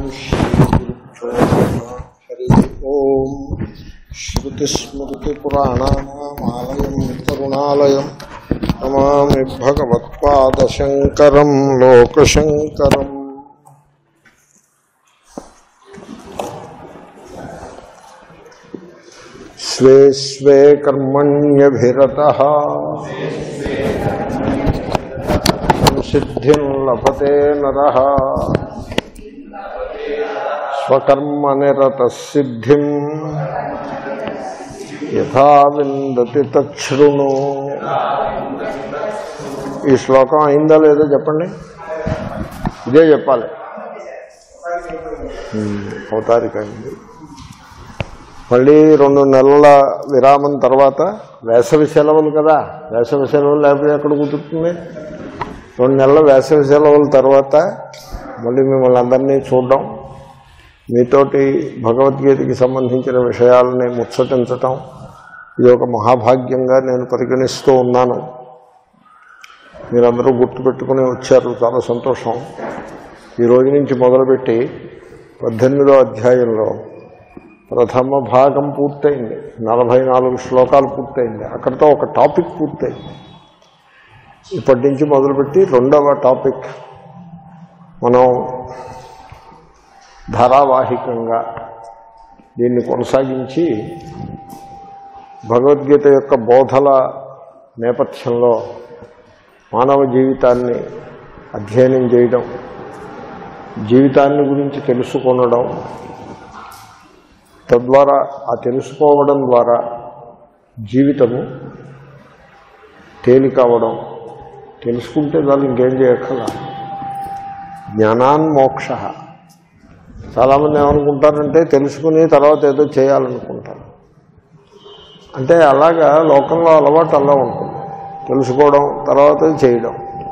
శ్రీగురుభ్యో నమః హరి ఓం శ్రుతిస్మృతిపురాణానామాలయం కరుణాలయం నమామి భగవత్పాదశంకరం లోకశంకరం స్వే స్వే కర్మణ్యభిరత సంసిద్ధిం లభతే నర స్వకర్మనిరత సిద్ధిం యథా విందతి తృణు ఈ శ్లోకం అయిందా లేదో చెప్పండి ఇదే చెప్పాలి హ్మ్, అవతారిక అయింది మళ్ళీ రెండు నెలల విరామం తర్వాత వేసవి సెలవులు కదా వేసవి సెలవులు లేకపోతే ఎక్కడ కుదురుతుంది రెండు నెలల వేసవి సెలవుల తర్వాత మళ్ళీ మిమ్మల్ని అందరినీ చూడడం మీతోటి భగవద్గీతకి సంబంధించిన విషయాలని ముచ్చటించటం ఇది ఒక మహాభాగ్యంగా నేను పరిగణిస్తూ ఉన్నాను మీరందరూ గుర్తుపెట్టుకుని వచ్చారు చాలా సంతోషం ఈ రోజు నుంచి మొదలుపెట్టి పద్దెనిమిదో అధ్యాయంలో ప్రథమ భాగం పూర్తయింది నలభై నాలుగు శ్లోకాలు పూర్తయింది అక్కడితో ఒక టాపిక్ పూర్తయింది ఇప్పటి నుంచి మొదలుపెట్టి రెండవ టాపిక్ మనం ధారావాహికంగా దీన్ని కొనసాగించి భగవద్గీత యొక్క బోధల నేపథ్యంలో మానవ జీవితాన్ని అధ్యయనం చేయడం జీవితాన్ని గురించి తెలుసుకొనడం తద్వారా ఆ తెలుసుకోవడం ద్వారా జీవితము తేలికవడం తెలుసుకుంటే దాన్ని ఇంకేం చేయక్కర్లా జ్ఞానాన్ మోక్ష చాలామంది ఏమనుకుంటారంటే తెలుసుకుని తర్వాత ఏదో చేయాలనుకుంటారు అంటే అలాగా లోకంలో అలవాటు అలా ఉంటుంది తెలుసుకోవడం తర్వాత చేయడం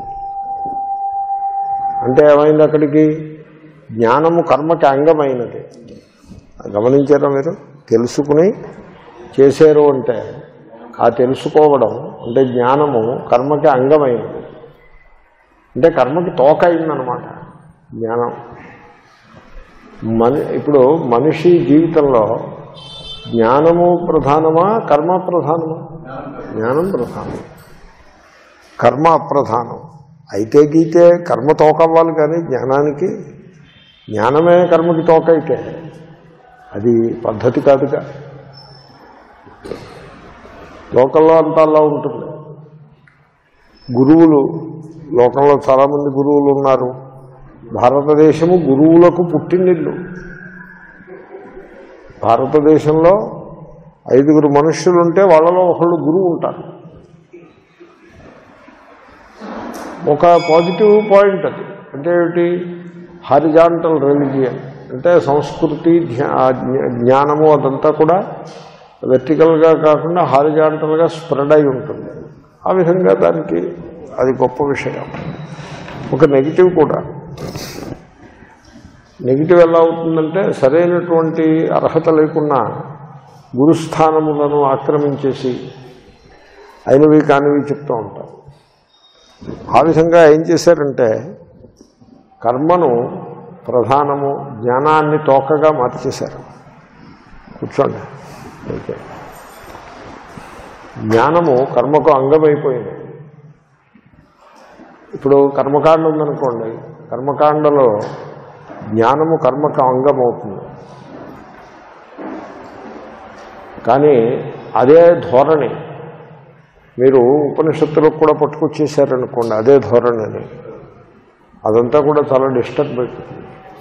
అంటే ఏమైంది అక్కడికి జ్ఞానము కర్మకి అంగమైనది గమనించారా మీరు తెలుసుకుని చేశారు అంటే ఆ తెలుసుకోవడం అంటే జ్ఞానము కర్మకి అంగమైనది అంటే కర్మకి తోక అయిందనమాట జ్ఞానం మన ఇప్పుడు మనిషి జీవితంలో జ్ఞానము ప్రధానమా కర్మ ప్రధానమా జ్ఞానం ప్రధానం కర్మ అప్రధానం అయితే గీతే కర్మ తోకవ్వాలి కానీ జ్ఞానానికి జ్ఞానమే కర్మకి తోక అయితే అది పద్ధతి కాదుగా లోకంలో అంతా అలా ఉంటుంది గురువులు లోకంలో చాలామంది గురువులు ఉన్నారు భారతదేశము గురువులకు పుట్టినిల్లు భారతదేశంలో ఐదుగురు మనుష్యులు ఉంటే వాళ్ళలో ఒకళ్ళు గురువు ఉంటారు ఒక పాజిటివ్ పాయింట్ అది అంటే ఏమిటి హారిజాంటల్ రెలిజియన్ అంటే సంస్కృతి ధ్యా- జ్ఞ- జ్ఞానము అదంతా కూడా వెర్టికల్గా కాకుండా హారిజాంటల్గా స్ప్రెడ్ అయి ఉంటుంది ఆ విధంగా దానికి అది గొప్ప విషయం ఒక నెగిటివ్ కూడా నెగిటివ్ ఎలా అవుతుందంటే సరైనటువంటి అర్హత లేకున్నా గురుస్థానములను ఆక్రమించేసి అయినవి కానివి చెప్తూ ఉంటారు ఆ విధంగా ఏం చేశారంటే కర్మను ప్రధానము జ్ఞానాన్ని తోకగా మార్చేశారు కూర్చోండి ఓకే జ్ఞానము కర్మకు అంగమైపోయింది ఇప్పుడు కర్మకాండ ఉందనుకోండి కర్మకాండలో జ్ఞానము కర్మకు అంగం అవుతుంది కానీ అదే ధోరణి మీరు ఉపనిషత్తులకు కూడా పట్టుకొచ్చేసారనుకోండి అదే ధోరణిని అదంతా కూడా చాలా డిస్టర్బ్ అవుతుంది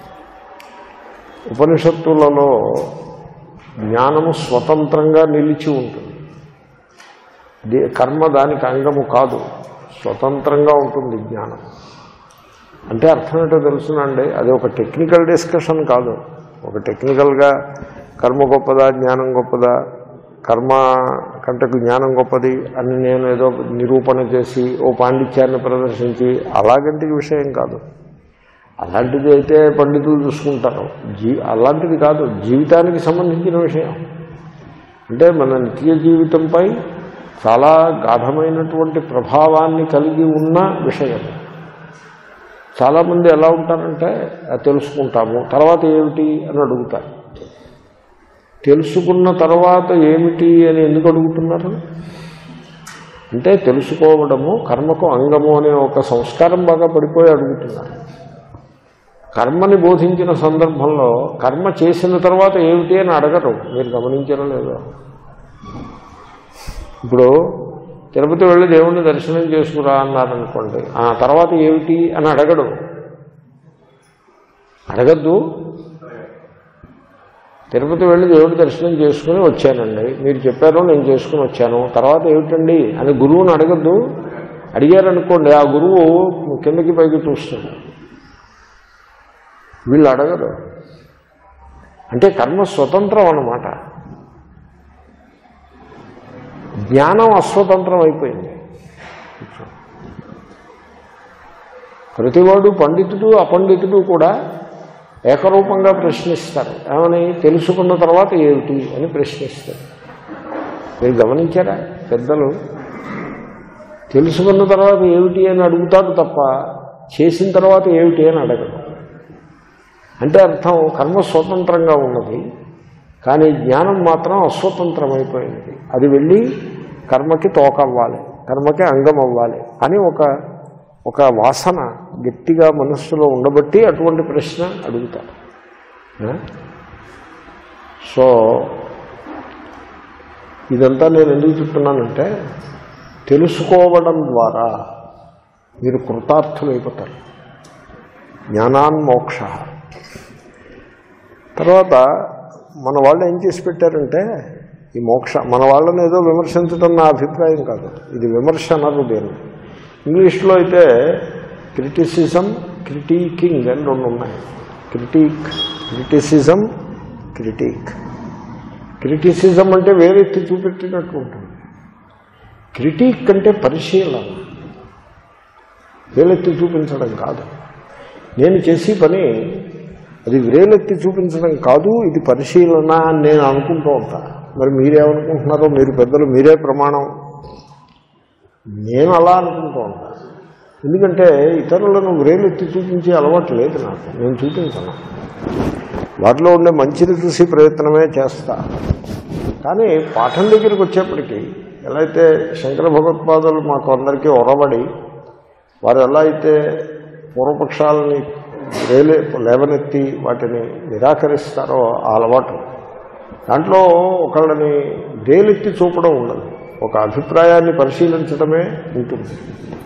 ఉపనిషత్తులలో జ్ఞానము స్వతంత్రంగా నిలిచి ఉంటుంది ది- కర్మ దానికి అంగము కాదు స్వతంత్రంగా ఉంటుంది జ్ఞానం అంటే అర్థం ఏంటో తెలుసునండి అది ఒక టెక్నికల్ డిస్కషన్ కాదు ఒక టెక్నికల్గా కర్మ గొప్పదా జ్ఞానం గొప్పదా కర్మ కంటకు జ్ఞానం గొప్పది అని నేను ఏదో నిరూపణ చేసి ఓ పాండిత్యాన్ని ప్రదర్శించి అలాగంటి విషయం కాదు అలాంటిది అయితే పండితులు చూసుకుంటారు జీ అలాంటిది కాదు జీవితానికి సంబంధించిన విషయం అంటే మన నిత్య జీవితంపై చాలా గాఢమైనటువంటి ప్రభావాన్ని కలిగి ఉన్న విషయం చాలామంది ఎలా ఉంటారంటే "ఆ, తెలుసుకుంటాము తర్వాత ఏమిటి అని అడుగుతారు తెలుసుకున్న తర్వాత ఏమిటి అని ఎందుకు అడుగుతున్నారు అంటే తెలుసుకోవడము కర్మకు అంగము అనే ఒక సంస్కారం బాగా పడిపోయి అడుగుతున్నారు కర్మని బోధించిన సందర్భంలో కర్మ చేసిన తర్వాత ఏమిటి అని అడగరు మీరు గమనించడం లేదో ఇప్పుడు తిరుపతి వెళ్ళి దేవుణ్ణి దర్శనం చేసుకురా అన్నారనుకోండి ఆ తర్వాత ఏమిటి అని అడగడు అడగద్దు తిరుపతి వెళ్ళి దేవుడి దర్శనం చేసుకుని వచ్చానండి మీరు చెప్పారు నేను చేసుకుని వచ్చాను తర్వాత ఏమిటండి అని గురువుని అడగద్దు అడిగారనుకోండి ఆ గురువు కిందకి పైకి చూస్తాడు వీళ్ళు అడగరు అంటే కర్మ స్వతంత్రం అన్నమాట జ్ఞానం అస్వతంత్రం అయిపోయింది ప్రతివాడు పండితుడు అపండితుడు కూడా ఏకరూపంగా ప్రశ్నిస్తారు ఏమని తెలుసుకున్న తర్వాత ఏమిటి అని ప్రశ్నిస్తారు మీరు గమనించారా పెద్దలు తెలుసుకున్న తర్వాత ఏమిటి అని అడుగుతాడు తప్ప చేసిన తర్వాత ఏమిటి అని అడగడు అంటే అర్థం కర్మ స్వతంత్రంగా ఉన్నది కానీ జ్ఞానం మాత్రం అస్వతంత్రమైపోయింది అది వెళ్ళి కర్మకి తోకవ్వాలి కర్మకి అంగం అవ్వాలి అని ఒక ఒక వాసన గట్టిగా మనస్సులో ఉండబట్టి అటువంటి ప్రశ్న అడుగుతారు ఆ? సో ఇదంతా నేను ఎందుకు చెప్తున్నానంటే తెలుసుకోవడం ద్వారా మీరు కృతార్థులైపోతారు జ్ఞానాన్మోక్ష తర్వాత మన వాళ్ళు ఏం చేసి పెట్టారంటే ఈ మోక్ష మన వాళ్ళని ఏదో విమర్శించడం నా అభిప్రాయం కాదు ఇది విమర్శ అనరు దేని ఇంగ్లీష్లో అయితే క్రిటిసిజం క్రిటీకింగ్ అని రెండు ఉన్నాయి క్రిటీక్ క్రిటిసిజం క్రిటీక్ క్రిటిసిజం అంటే వేరెత్తి చూపెట్టినట్టు ఉంటుంది క్రిటీక్ అంటే పరిశీలన వేలెత్తి చూపించడం కాదు నేను చేసే పని అది వేలెత్తి చూపించడం కాదు ఇది పరిశీలన అని నేను అనుకుంటూ ఉంటా మరి మీరేమనుకుంటున్నారో మీరు పెద్దలు మీరే ప్రమాణం నేను అలా అనుకుంటూ ఉంటా ఎందుకంటే ఇతరులను వ్రేలెత్తి చూపించే అలవాటు లేదు నాకు నేను చూపించను వాటిలో ఉండే మంచిని చూసి ప్రయత్నమే చేస్తా కానీ పాఠం దగ్గరికి వచ్చేప్పటికీ ఎలా అయితే శంకర భగవత్పాదులు మాకు అందరికీ ఒరబడి వారు ఎలా అయితే పూర్వపక్షాలని రేలే లేవనెత్తి వాటిని నిరాకరిస్తారో ఆ అలవాటు దాంట్లో ఒకళ్ళని రేలెత్తి చూపడం ఉండదు ఒక అభిప్రాయాన్ని పరిశీలించడమే ఉంటుంది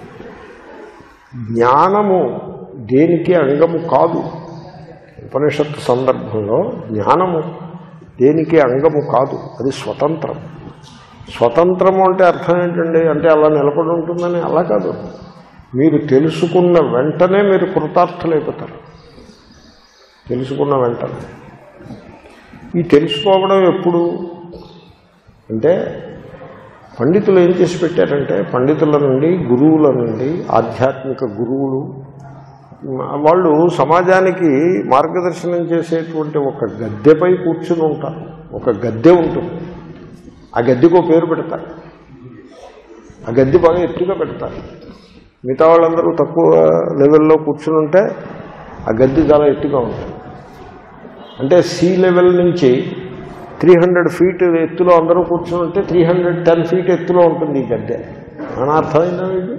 జ్ఞానము దేనికి అంగము కాదు ఉపనిషత్తు సందర్భంలో జ్ఞానము దేనికి అంగము కాదు అది స్వతంత్రం స్వతంత్రము అంటే అర్థం ఏంటండి అంటే అలా నిలబడి ఉంటుందని అలా కాదు మీరు తెలుసుకున్న వెంటనే మీరు కృతార్థులైపోతారు తెలుసుకున్న వెంటనే ఈ తెలుసుకోవడం ఎప్పుడు అంటే పండితులు ఏం చేసి పెట్టారంటే పండితుల నుండి గురువుల నుండి ఆధ్యాత్మిక గురువులు వాళ్ళు సమాజానికి మార్గదర్శనం చేసేటువంటి ఒక గద్దెపై కూర్చుని ఉంటారు ఒక గద్దె ఉంటుంది ఆ గద్దెకో పేరు పెడతారు ఆ గద్దె బాగా ఎత్తుగా పెడతారు మిగతా వాళ్ళందరూ తక్కువ లెవెల్లో కూర్చుని ఉంటే ఆ గద్దె చాలా ఎత్తుగా ఉంటుంది అంటే సీ లెవెల్ నుంచి త్రీ హండ్రెడ్ ఫీట్ ఎత్తులో అందరూ కూర్చుని ఉంటే త్రీ హండ్రెడ్ టెన్ ఫీట్ ఎత్తులో ఉంటుంది ఈ గద్దె అని అర్థమైందా మీకు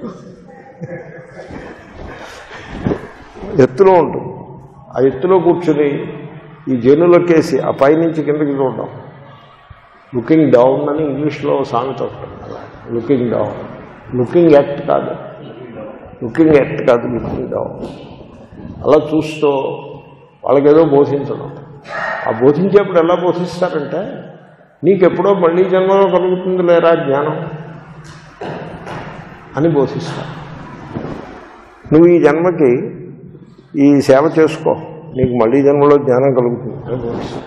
ఎత్తులో ఉంటుంది ఆ ఎత్తులో కూర్చుని ఈ జనులకేసి ఆ పైనుంచి కిందకి చూడడం లుకింగ్ డౌన్ అని ఇంగ్లీష్లో సామెత ఉంటుంది అలా లుకింగ్ డౌన్ లుకింగ్ ఎట్ కాదు లుకింగ్ ఎట్ కాదు లుకింగ్ డౌన్ అలా చూస్తూ వాళ్ళకేదో బోధించడం ఆ బోధించేప్పుడు ఎలా బోధిస్తారంటే నీకెప్పుడో మళ్ళీ జన్మలో కలుగుతుంది లేరా జ్ఞానం అని బోధిస్తారు నువ్వు ఈ జన్మకి ఈ సేవ చేసుకో నీకు మళ్ళీ జన్మలో జ్ఞానం కలుగుతుంది అని బోధిస్తారు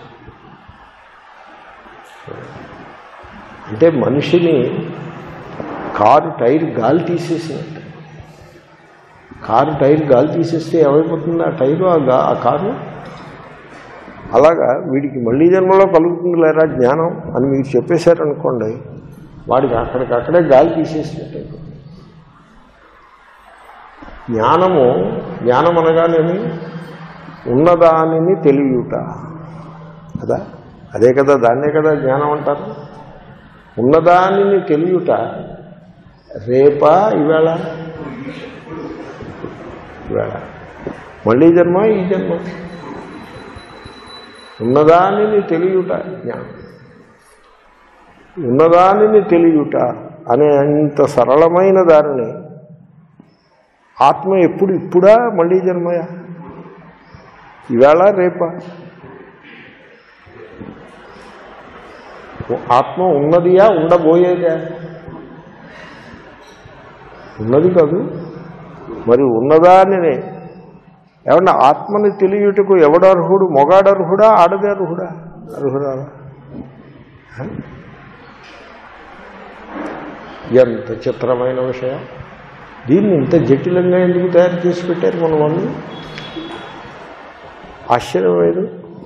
అంటే మనిషిని కారు టైర్ గాలి తీసేసినట్టు కారు టైర్ గాలి తీసేస్తే ఏమైపోతుంది ఆ టైరు ఆ గా ఆ కారు అలాగా వీడికి మళ్ళీ జన్మలో కలుగుతుంది లేరా జ్ఞానం అని మీరు చెప్పేశారనుకోండి వాడికి అక్కడికక్కడే గాలి తీసేసినట్టు జ్ఞానము జ్ఞానం అనగానేమి ఉన్నదానిని తెలియుట కదా అదే కదా దాన్నే కదా జ్ఞానం అంటారు ఉన్నదానిని తెలియుట రేపా ఇవాళ ఇవాళ మళ్ళీ జన్మ ఈ జన్మ ఉన్నదానిని తెలియుట జ్ఞానం ఉన్నదానిని తెలియుట అనే అంత సరళమైన దానిని ఆత్మ ఎప్పుడు ఇప్పుడా మళ్ళీ జన్మయా ఇవాళ రేపా ఆత్మ ఉన్నదియా ఉండబోయేదా ఉన్నది కాదు మరి ఉన్నదానినే ఏమన్నా ఆత్మని తెలియుటకు ఎవడు అర్హుడు మొగాడు అర్హుడా ఆడది అర్హుడా అర్హుడా ఎంత చిత్రమైన విషయం దీన్ని ఇంత జటిలంగా ఎందుకు తయారు చేసి పెట్టారు మన వాళ్ళు ఆశ్చర్యం లేదు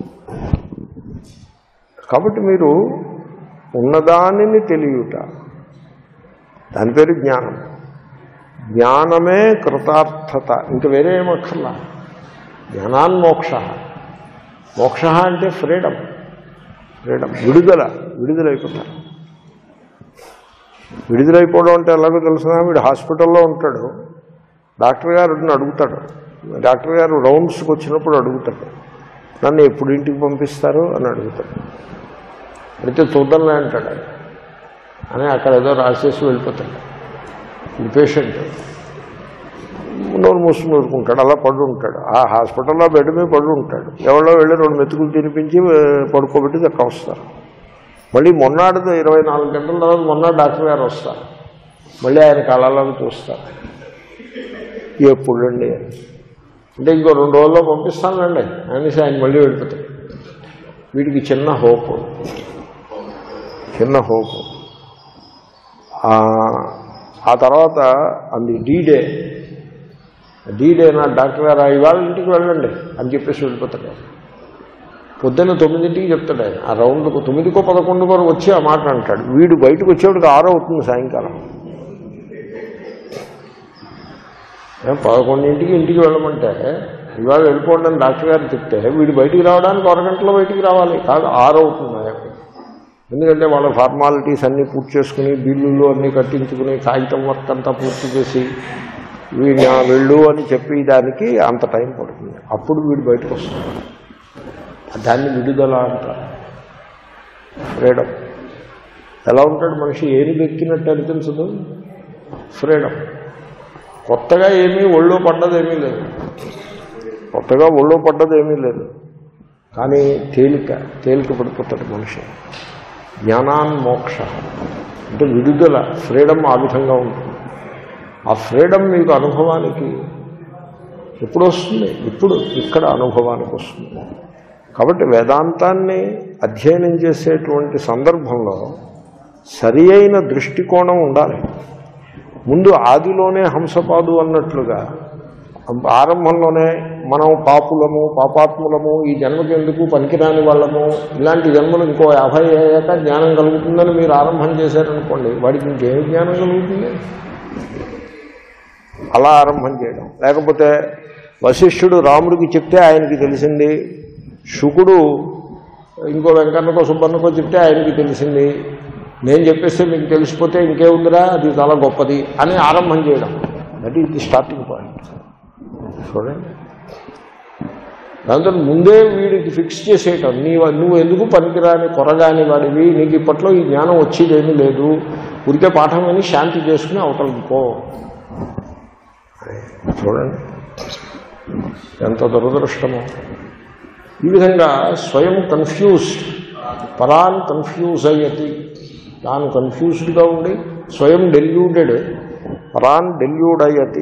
కాబట్టి మీరు ఉన్నదానిని తెలియుట దాని పేరు జ్ఞానం జ్ఞానమే కృతార్థత ఇంక వేరే ఏమక్కర్లా జ్ఞానాన్ మోక్ష మోక్ష అంటే ఫ్రీడమ్ ఫ్రీడమ్ విడుదల విడుదలైపోతారు విడుదలైపోవడం అంటే ఎలాగో తెలిసిన వీడు హాస్పిటల్లో ఉంటాడు డాక్టర్ గారు అడుగుతాడు డాక్టర్ గారు రౌండ్స్కి వచ్చినప్పుడు అడుగుతాడు నన్ను ఎప్పుడు ఇంటికి పంపిస్తారు అని అడుగుతాడు అయితే చూద్దాంలే అంటాడు ఆయన. అని అక్కడ ఏదో రాసేసి వెళ్ళిపోతాడు ఈ పేషెంట్ నోరు మూసుకుని ఊరుకుంటాడు అలా పడు ఉంటాడు ఆ హాస్పిటల్లో బెడ్ మీద పడు ఉంటాడు ఎవరో వెళ్ళి రెండు మెతుకులు తినిపించి ఆ, పడుకోబెట్టి చక్క వస్తారు మళ్ళీ మొన్నాడు ఇరవై నాలుగు గంటల తర్వాత మొన్నాడు డాక్టర్ గారు వస్తారు మళ్ళీ ఆయన కళాలను చూస్తారు ఎప్పుడండి అంటే ఇంకో రెండు రోజుల్లో పంపిస్తానండి అనేసి ఆయన మళ్ళీ వెళ్ళిపోతాడు వీడికి చిన్న హోప్ చిన్న హోప్ ఆ తర్వాత అది డీడే డీడే నా డాక్టర్ గారు ఇవాళ ఇంటికి వెళ్ళండి అని చెప్పేసి వెళ్ళిపోతాడు ఆయన. పొద్దున్న తొమ్మిదింటికి చెప్తాడు ఆయన ఆ రౌండ్కు తొమ్మిదికో పదకొండు వరకు వచ్చి ఆ మాట అంటాడు వీడు బయటకు వచ్చేవాడికి ఆరో అవుతుంది సాయంకాలం ఏ, పదకొండింటికి ఇంటికి వెళ్ళమంటే ఇవాళ వెళ్ళిపోండి అని డాక్టర్ గారు చెప్తే వీడు బయటికి రావడానికి అరగంటలో బయటికి రావాలి కాదు ఆరు అవుతుంది ఆయనకి ఎందుకంటే వాళ్ళ ఫార్మాలిటీస్ అన్నీ పూర్తి చేసుకుని బిల్లులు అన్నీ కట్టించుకుని కాగితం వర్క్ అంతా పూర్తి చేసి వీడిని ఆ వెళ్ళు అని చెప్పి దానికి అంత టైం పడుతుంది అప్పుడు వీడు బయటకు వస్తాడు దాన్ని విడుదల అంటారు ఫ్రీడమ్ ఎలా ఉంటాడు మనిషి ఏమి దక్కినట్టు అనిపించదు ఫ్రీడమ్ కొత్తగా ఏమీ ఒళ్ళో పడ్డదేమీ లేదు కొత్తగా ఒళ్ళో పడ్డదేమీ లేదు కానీ తేలిక తేలిక పడిపోతాడు మనిషి జ్ఞానాన్ మోక్ష అంటే విడుదల ఫ్రీడమ్ ఆ విధంగా ఉంటుంది ఆ ఫ్రీడమ్ మీకు అనుభవానికి ఎప్పుడు వస్తుంది ఇప్పుడు ఇక్కడ అనుభవానికి వస్తుంది కాబట్టి వేదాంతాన్ని అధ్యయనం చేసేటువంటి సందర్భంలో సరి అయిన దృష్టికోణం ఉండాలి ముందు ఆదిలోనే హంసపాదు అన్నట్లుగా ఆరంభంలోనే మనం పాపులము పాపాత్ములము ఈ జన్మకి ఎందుకు పనికిరాని వాళ్ళము ఇలాంటి జన్మలు ఇంకో యాభై అయ్యాక జ్ఞానం కలుగుతుందని మీరు ఆరంభం చేశారనుకోండి వాడికి ఇంకేం జ్ఞానం కలుగుతుంది అలా ఆరంభం చేయడం లేకపోతే వశిష్ఠుడు రాముడికి చెప్తే ఆయనకి తెలిసింది శుకుడు ఇంకో వెంకన్నకో సుబ్బన్నకో చెప్తే ఆయనకి తెలిసింది నేను చెప్పేస్తే మీకు తెలిసిపోతే ఇంకేముందిరా అది చాలా గొప్పది అని ఆరంభం చేయడం that is the starting point చూడండి దాంతో ముందే వీడికి ఫిక్స్ చేసేయటం నీ నువ్వు ఎందుకు పనికిరాని కొరగాని వాడివి నీకు ఇప్పట్లో ఈ జ్ఞానం వచ్చేదేమీ లేదు ఉరికే పాఠం అని శాంతి చేసుకుని అవతలకి పో చూడండి ఎంత దురదృష్టమో ఈ విధంగా స్వయం కన్ఫ్యూజ్డ్ పరాన్ కన్ఫ్యూజ్ అయ్యతి తాను కన్ఫ్యూజ్డ్గా ఉండి స్వయం డెల్యూడెడ్ పరాన్ డెల్యూడ్ అయ్యతి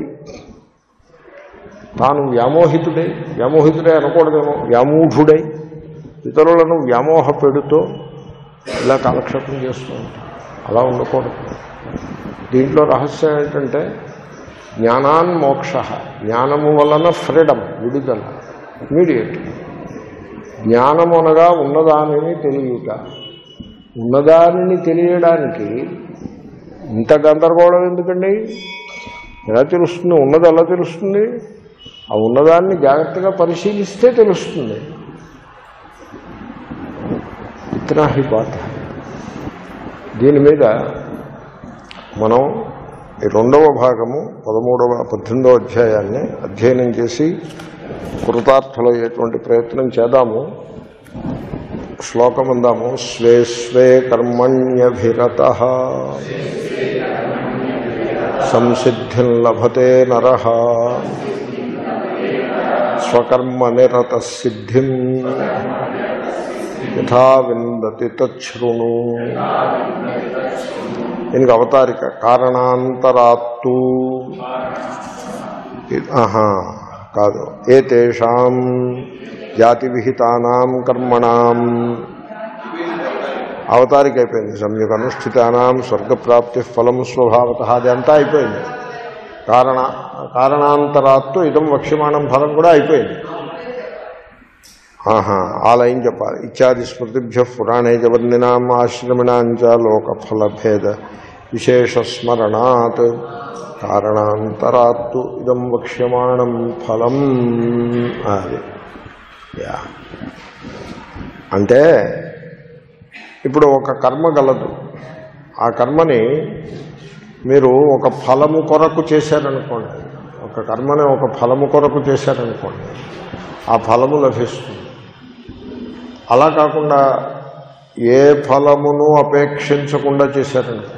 తాను వ్యామోహితుడై వ్యామోహితుడే అనకూడదేమో వ్యామూఢుడై ఇతరులను వ్యామోహ పెడుతూ ఇలా కాలక్షేపం చేస్తూ ఉంటాడు అలా ఉండకూడదు దీంట్లో రహస్యం ఏంటంటే జ్ఞానాన్ మోక్ష జ్ఞానము వలన ఫ్రీడమ్ విడుదల ఇమీడియట్ జ్ఞానము అనగా ఉన్నదానిని తెలియట ఉన్నదానిని తెలియడానికి ఇంత గందరగోళం ఎందుకండి ఎలా తెలుస్తుంది ఉన్నది ఎలా తెలుస్తుంది ఆ ఉన్నదాన్ని జాగ్రత్తగా పరిశీలిస్తే తెలుస్తుంది ఇతనా హి బాత్ హై. దీని మీద మనం ఈ రెండవ భాగము పదమూడవ పద్దెనిమిదవ అధ్యాయాన్ని అధ్యయనం చేసి కృతార్థులయ్యేటువంటి ప్రయత్నం చేద్దాము శ్లోకం అందాము స్వే స్వే కర్మణ్యభిరత సంసిద్ధిం లభతే నర స్వకర్మ నిరత సిద్ధిం యథా విందతి తృణు దీనికి అవతారిక కారణాంతరాత్తు ఆహా కాదు ఏతేషాం జాతి విహితానాం కర్మణాం అవతారిక అయిపోయింది సమ్యక్ అనుష్ఠితానాం స్వర్గప్రాప్తి ఫలం స్వభావత అది అంతా అయిపోయింది కారణ కారణాంతరాత్తు ఇదం వక్ష్యమాణం ఫలం కూడా అయిపోయింది ఆహా ఆ లైన్ చెప్పాలి ఇత్యాది స్మృతిభ్య పురాణే జవర్ణినాం ఆశ్రమిణాంచ లోకఫలభేద విశేషస్మరణాత్ కారణాంతరాత్తు ఇదం వక్ష్యమాణం ఫలం అది యా అంటే ఇప్పుడు ఒక కర్మ గలదు ఆ కర్మని మీరు ఒక ఫలము కొరకు చేశారనుకోండి ఒక కర్మని ఒక ఫలము కొరకు చేశారనుకోండి ఆ ఫలము లభిస్తుంది అలా కాకుండా ఏ ఫలమును అపేక్షించకుండా చేశారనుకోండి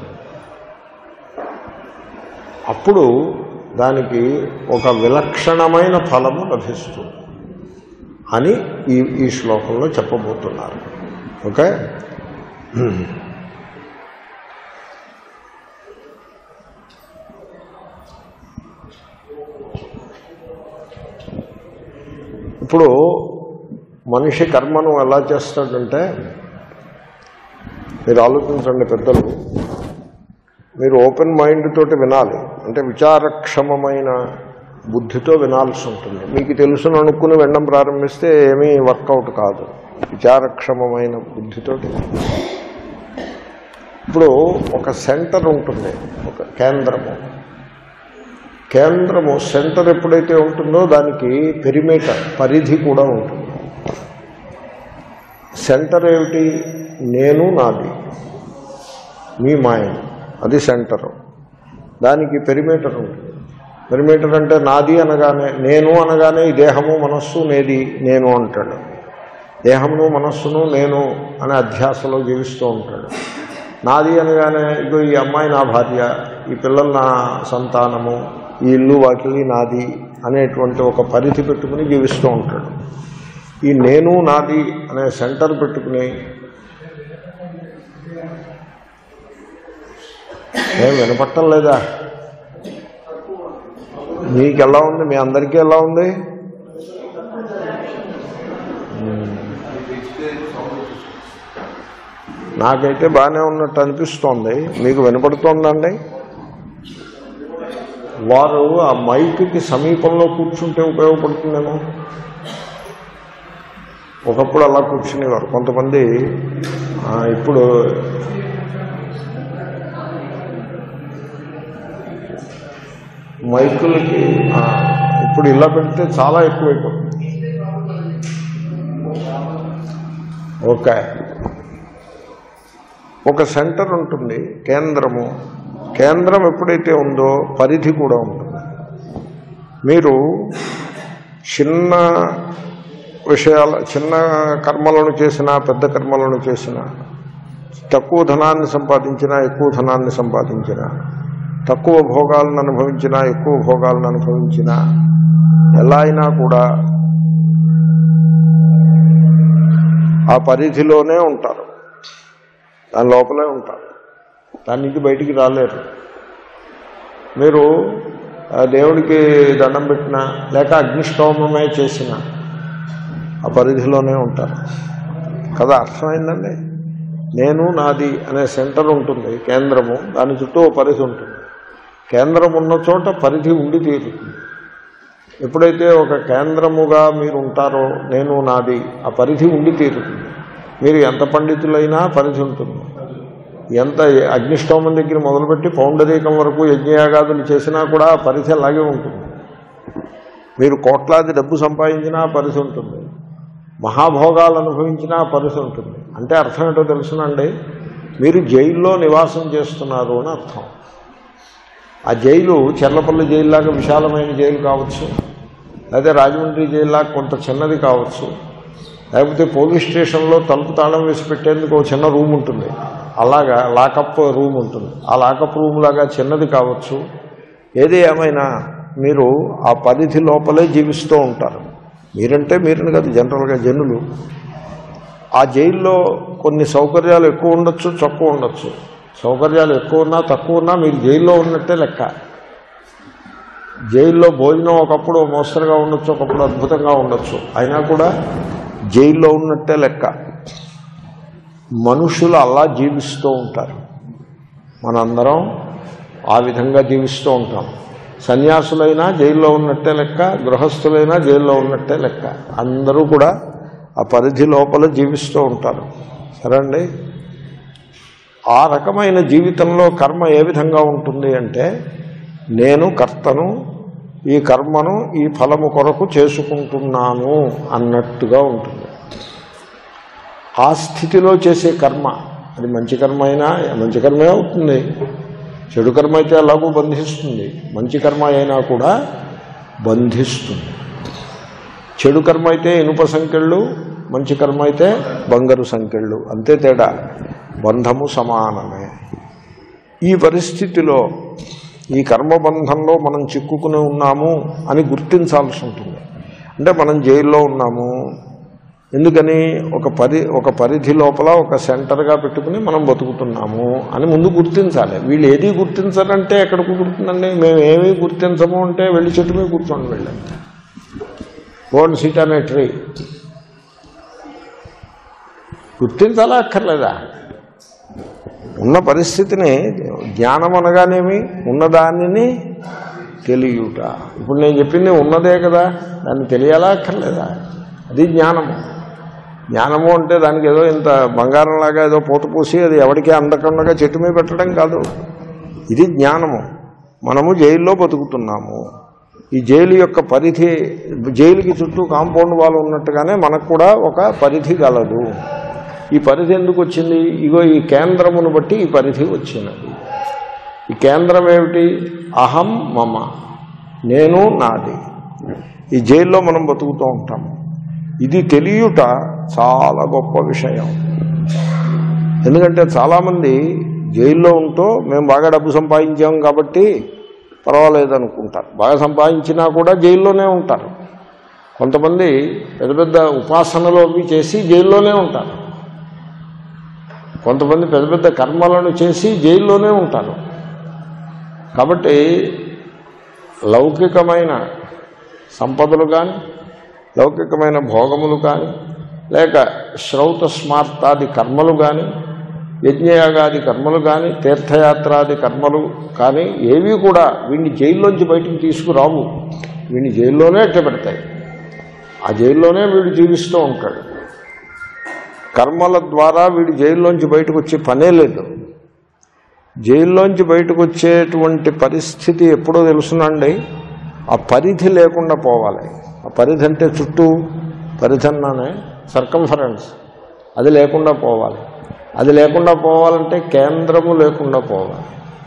అప్పుడు దానికి ఒక విలక్షణమైన ఫలము లభిస్తుంది అని ఈ ఈ శ్లోకంలో చెప్పబోతున్నారు ఓకే ఇప్పుడు మనిషి కర్మను ఎలా చేస్తాడంటే మీరు ఆలోచించండి పెద్దలు మీరు ఓపెన్ మైండ్ తోటి వినాలి అంటే విచారక్షమమైన బుద్ధితో వినాల్సి ఉంటుంది మీకు తెలుసును అనుకుని వినడం ప్రారంభిస్తే ఏమీ వర్కౌట్ కాదు విచారక్షమమైన బుద్ధితోటి ఇప్పుడు ఒక సెంటర్ ఉంటుంది ఒక కేంద్రము కేంద్రము సెంటర్ ఎప్పుడైతే ఉంటుందో దానికి పెరిమీటర్ పరిధి కూడా ఉంటుంది సెంటర్ ఏమిటి నేను నాది మీ మైండ్ అది సెంటర్ దానికి పెరిమీటర్ ఉంటుంది పెరిమీటర్ అంటే నాది అనగానే నేను అనగానే ఈ దేహము మనస్సు నేది నేను అంటాడు దేహమును మనస్సును నేను అనే అధ్యాసలో జీవిస్తూ ఉంటాడు నాది అనగానే ఇగో ఈ అమ్మాయి నా భార్య ఈ పిల్లలు నా సంతానము ఈ ఇల్లు వాకిలి నాది అనేటువంటి ఒక పరిధి పెట్టుకుని జీవిస్తూ ఉంటాడు ఈ నేను నాది అనే సెంటర్ పెట్టుకుని ఏం వినపట్టం లేదా మీకు ఎలా ఉంది మీ అందరికీ ఎలా ఉంది నాకైతే బాగానే ఉన్నట్టు అనిపిస్తోంది మీకు వినపడుతోందండి వారు ఆ మైక్కి సమీపంలో కూర్చుంటే ఉపయోగపడుతుందేమో ఒకప్పుడు అలా కూర్చునేవారు కొంతమంది ఆ, ఇప్పుడు మైకులకి ఆ, ఇప్పుడు ఇలా పెడితే చాలా ఎక్కువైపోతుంది ఓకే ఒక సెంటర్ ఉంటుంది కేంద్రము కేంద్రం ఎప్పుడైతే ఉందో పరిధి కూడా ఉంటుంది మీరు చిన్న విషయాల చిన్న కర్మలను చేసినా పెద్ద కర్మలను చేసినా తక్కువ ధనాన్ని సంపాదించినా ఎక్కువ ధనాన్ని సంపాదించినా తక్కువ భోగాలను అనుభవించినా ఎక్కువ భోగాలను అనుభవించినా ఎలా అయినా కూడా ఆ పరిధిలోనే ఉంటారు దాని లోపలే ఉంటారు దాని నుంచి బయటికి రాలేరు మీరు ఆ దేవుడికి దండం పెట్టినా లేక అగ్నిష్టోమమే చేసినా ఆ పరిధిలోనే ఉంటారు కదా అర్థమైందండి నేను నాది అనే సెంటర్ ఉంటుంది కేంద్రము దాని చుట్టూ ఓ పరిధి ఉంటుంది కేంద్రం ఉన్న చోట పరిధి ఉండి తీరుతుంది ఎప్పుడైతే ఒక కేంద్రముగా మీరు ఉంటారో నేను నాది ఆ పరిధి ఉండి తీరుతుంది మీరు ఎంత పండితులైనా పరిధి ఉంటుంది ఎంత అగ్నిష్టోమం దగ్గర మొదలుపెట్టి పౌండరీకం వరకు యజ్ఞయాగాదులు చేసినా కూడా ఆ పరిధి అలాగే ఉంటుంది మీరు కోట్లాది డబ్బు సంపాదించినా ఆ పరిధి ఉంటుంది మహాభోగాలు అనుభవించినా ఆ పరిధి ఉంటుంది అంటే అర్థం ఏంటో తెలుసునండి మీరు జైల్లో నివాసం చేస్తున్నారు అని అర్థం ఆ జైలు చెర్లపల్లి జైల్లాగా విశాలమైన జైలు కావచ్చు లేదా రాజమండ్రి జైల్లాగా కొంత చిన్నది కావచ్చు లేకపోతే పోలీస్ స్టేషన్లో తలుపు తాళం వేసి పెట్టేందుకు ఒక చిన్న రూమ్ ఉంటుంది అలాగా లాకప్ రూమ్ ఉంటుంది ఆ లాకప్ రూమ్ లాగా చిన్నది కావచ్చు ఏది ఏమైనా మీరు ఆ పరిధి లోపలే జీవిస్తూ ఉంటారు మీరంటే మీరని కాదు జనరల్గా జనులు ఆ జైల్లో కొన్ని సౌకర్యాలు ఎక్కువ ఉండొచ్చు తక్కువ ఉండొచ్చు సౌకర్యాలు ఎక్కువ ఉన్నా తక్కువ ఉన్నా మీరు జైల్లో ఉన్నట్టే లెక్క జైల్లో భోజనం ఒకప్పుడు మోస్తరుగా ఉండొచ్చు ఒకప్పుడు అద్భుతంగా ఉండొచ్చు అయినా కూడా జైల్లో ఉన్నట్టే లెక్క మనుషులు అలా జీవిస్తూ ఉంటారు మనందరం ఆ విధంగా జీవిస్తూ ఉంటాం సన్యాసులైనా జైల్లో ఉన్నట్టే లెక్క గృహస్థులైనా జైల్లో ఉన్నట్టే లెక్క అందరూ కూడా ఆ పరిధి లోపల జీవిస్తూ ఉంటారు సరే అండి ఆ రకమైన జీవితంలో కర్మ ఏ విధంగా ఉంటుంది అంటే నేను కర్తను ఈ కర్మను ఈ ఫలము కొరకు చేసుకుంటున్నాను అన్నట్టుగా ఉంటుంది ఆ స్థితిలో చేసే కర్మ అది మంచి కర్మ అయినా మంచి కర్మే అవుతుంది చెడు కర్మ అయితే ఎలాగూ బంధిస్తుంది మంచి కర్మ అయినా కూడా బంధిస్తుంది చెడు కర్మ అయితే ఇనుప సంఖ్యళ్ళు మంచి కర్మ అయితే బంగారు సంఖ్యళ్ళు అంతే తేడా బంధము సమానమే ఈ పరిస్థితిలో ఈ కర్మబంధంలో మనం చిక్కుకుని ఉన్నాము అని గుర్తించాల్సి ఉంటుంది అంటే మనం జైల్లో ఉన్నాము ఎందుకని ఒక పరి ఒక పరిధి లోపల ఒక సెంటర్గా పెట్టుకుని మనం బతుకుతున్నాము అని ముందు గుర్తించాలి వీళ్ళు ఏది గుర్తించాలంటే ఎక్కడికి గుర్తుందండి మేము ఏమీ గుర్తించము అంటే వెళ్ళి చెట్టు మీద కూర్చోండి వెళ్ళండి గోల్డ్ సీట్ అనే ట్రీ గుర్తించాలా అక్కర్లేదా ఉన్న పరిస్థితిని జ్ఞానం అనగానేమి ఉన్నదానిని తెలియుట ఇప్పుడు నేను చెప్పింది ఉన్నదే కదా దాన్ని తెలియాలా అక్కర్లేదా అది జ్ఞానము జ్ఞానము అంటే దానికి ఏదో ఇంత బంగారంలాగా ఏదో పూత పూసి అది ఎవరికీ అందకుండా చెట్టు మీద పెట్టడం కాదు ఇది జ్ఞానము మనము జైల్లో బతుకుతున్నాము ఈ జైలు యొక్క పరిధి జైలుకి చుట్టూ కాంపౌండ్ వాళ్ళు ఉన్నట్టుగానే మనకు కూడా ఒక పరిధి గలదు ఈ పరిధి ఎందుకు వచ్చింది ఇగో ఈ కేంద్రమును బట్టి ఈ పరిధి వచ్చినది ఈ కేంద్రం ఏమిటి అహం మమ నేను నాది ఈ జైల్లో మనం బతుకుతూ ఉంటాము ఇది తెలియట చాలా గొప్ప విషయం ఎందుకంటే చాలామంది జైల్లో ఉంటూ మేము బాగా డబ్బు సంపాదించాం కాబట్టి పర్వాలేదు అనుకుంటారు బాగా సంపాదించినా కూడా జైల్లోనే ఉంటారు కొంతమంది పెద్ద పెద్ద ఉపాసనలు అవి చేసి జైల్లోనే ఉంటారు కొంతమంది పెద్ద పెద్ద కర్మలను చేసి జైల్లోనే ఉంటారు కాబట్టి లౌకికమైన సంపదలు కానీ లౌకికమైన భోగములు కానీ లేక శ్రౌత స్మార్తాది కర్మలు కానీ యజ్ఞయాగాది కర్మలు కానీ తీర్థయాత్రాది కర్మలు కానీ ఏవి కూడా వీడిని జైల్లోంచి బయటికి తీసుకురావు వీడిని జైల్లోనే పెడతాయి ఆ జైల్లోనే వీడు జీవిస్తూ ఉంటాడు కర్మల ద్వారా వీడు జైల్లోంచి బయటకు వచ్చే పనే లేదు జైల్లోంచి బయటకు వచ్చేటువంటి పరిస్థితి ఎప్పుడో తెలుసునండి ఆ పరిధి లేకుండా పోవాలి ఆ పరిధి అంటే చుట్టూ పరిధి అన్నానే సర్కంఫరెన్స్ అది లేకుండా పోవాలి అది లేకుండా పోవాలంటే కేంద్రము లేకుండా పోవాలి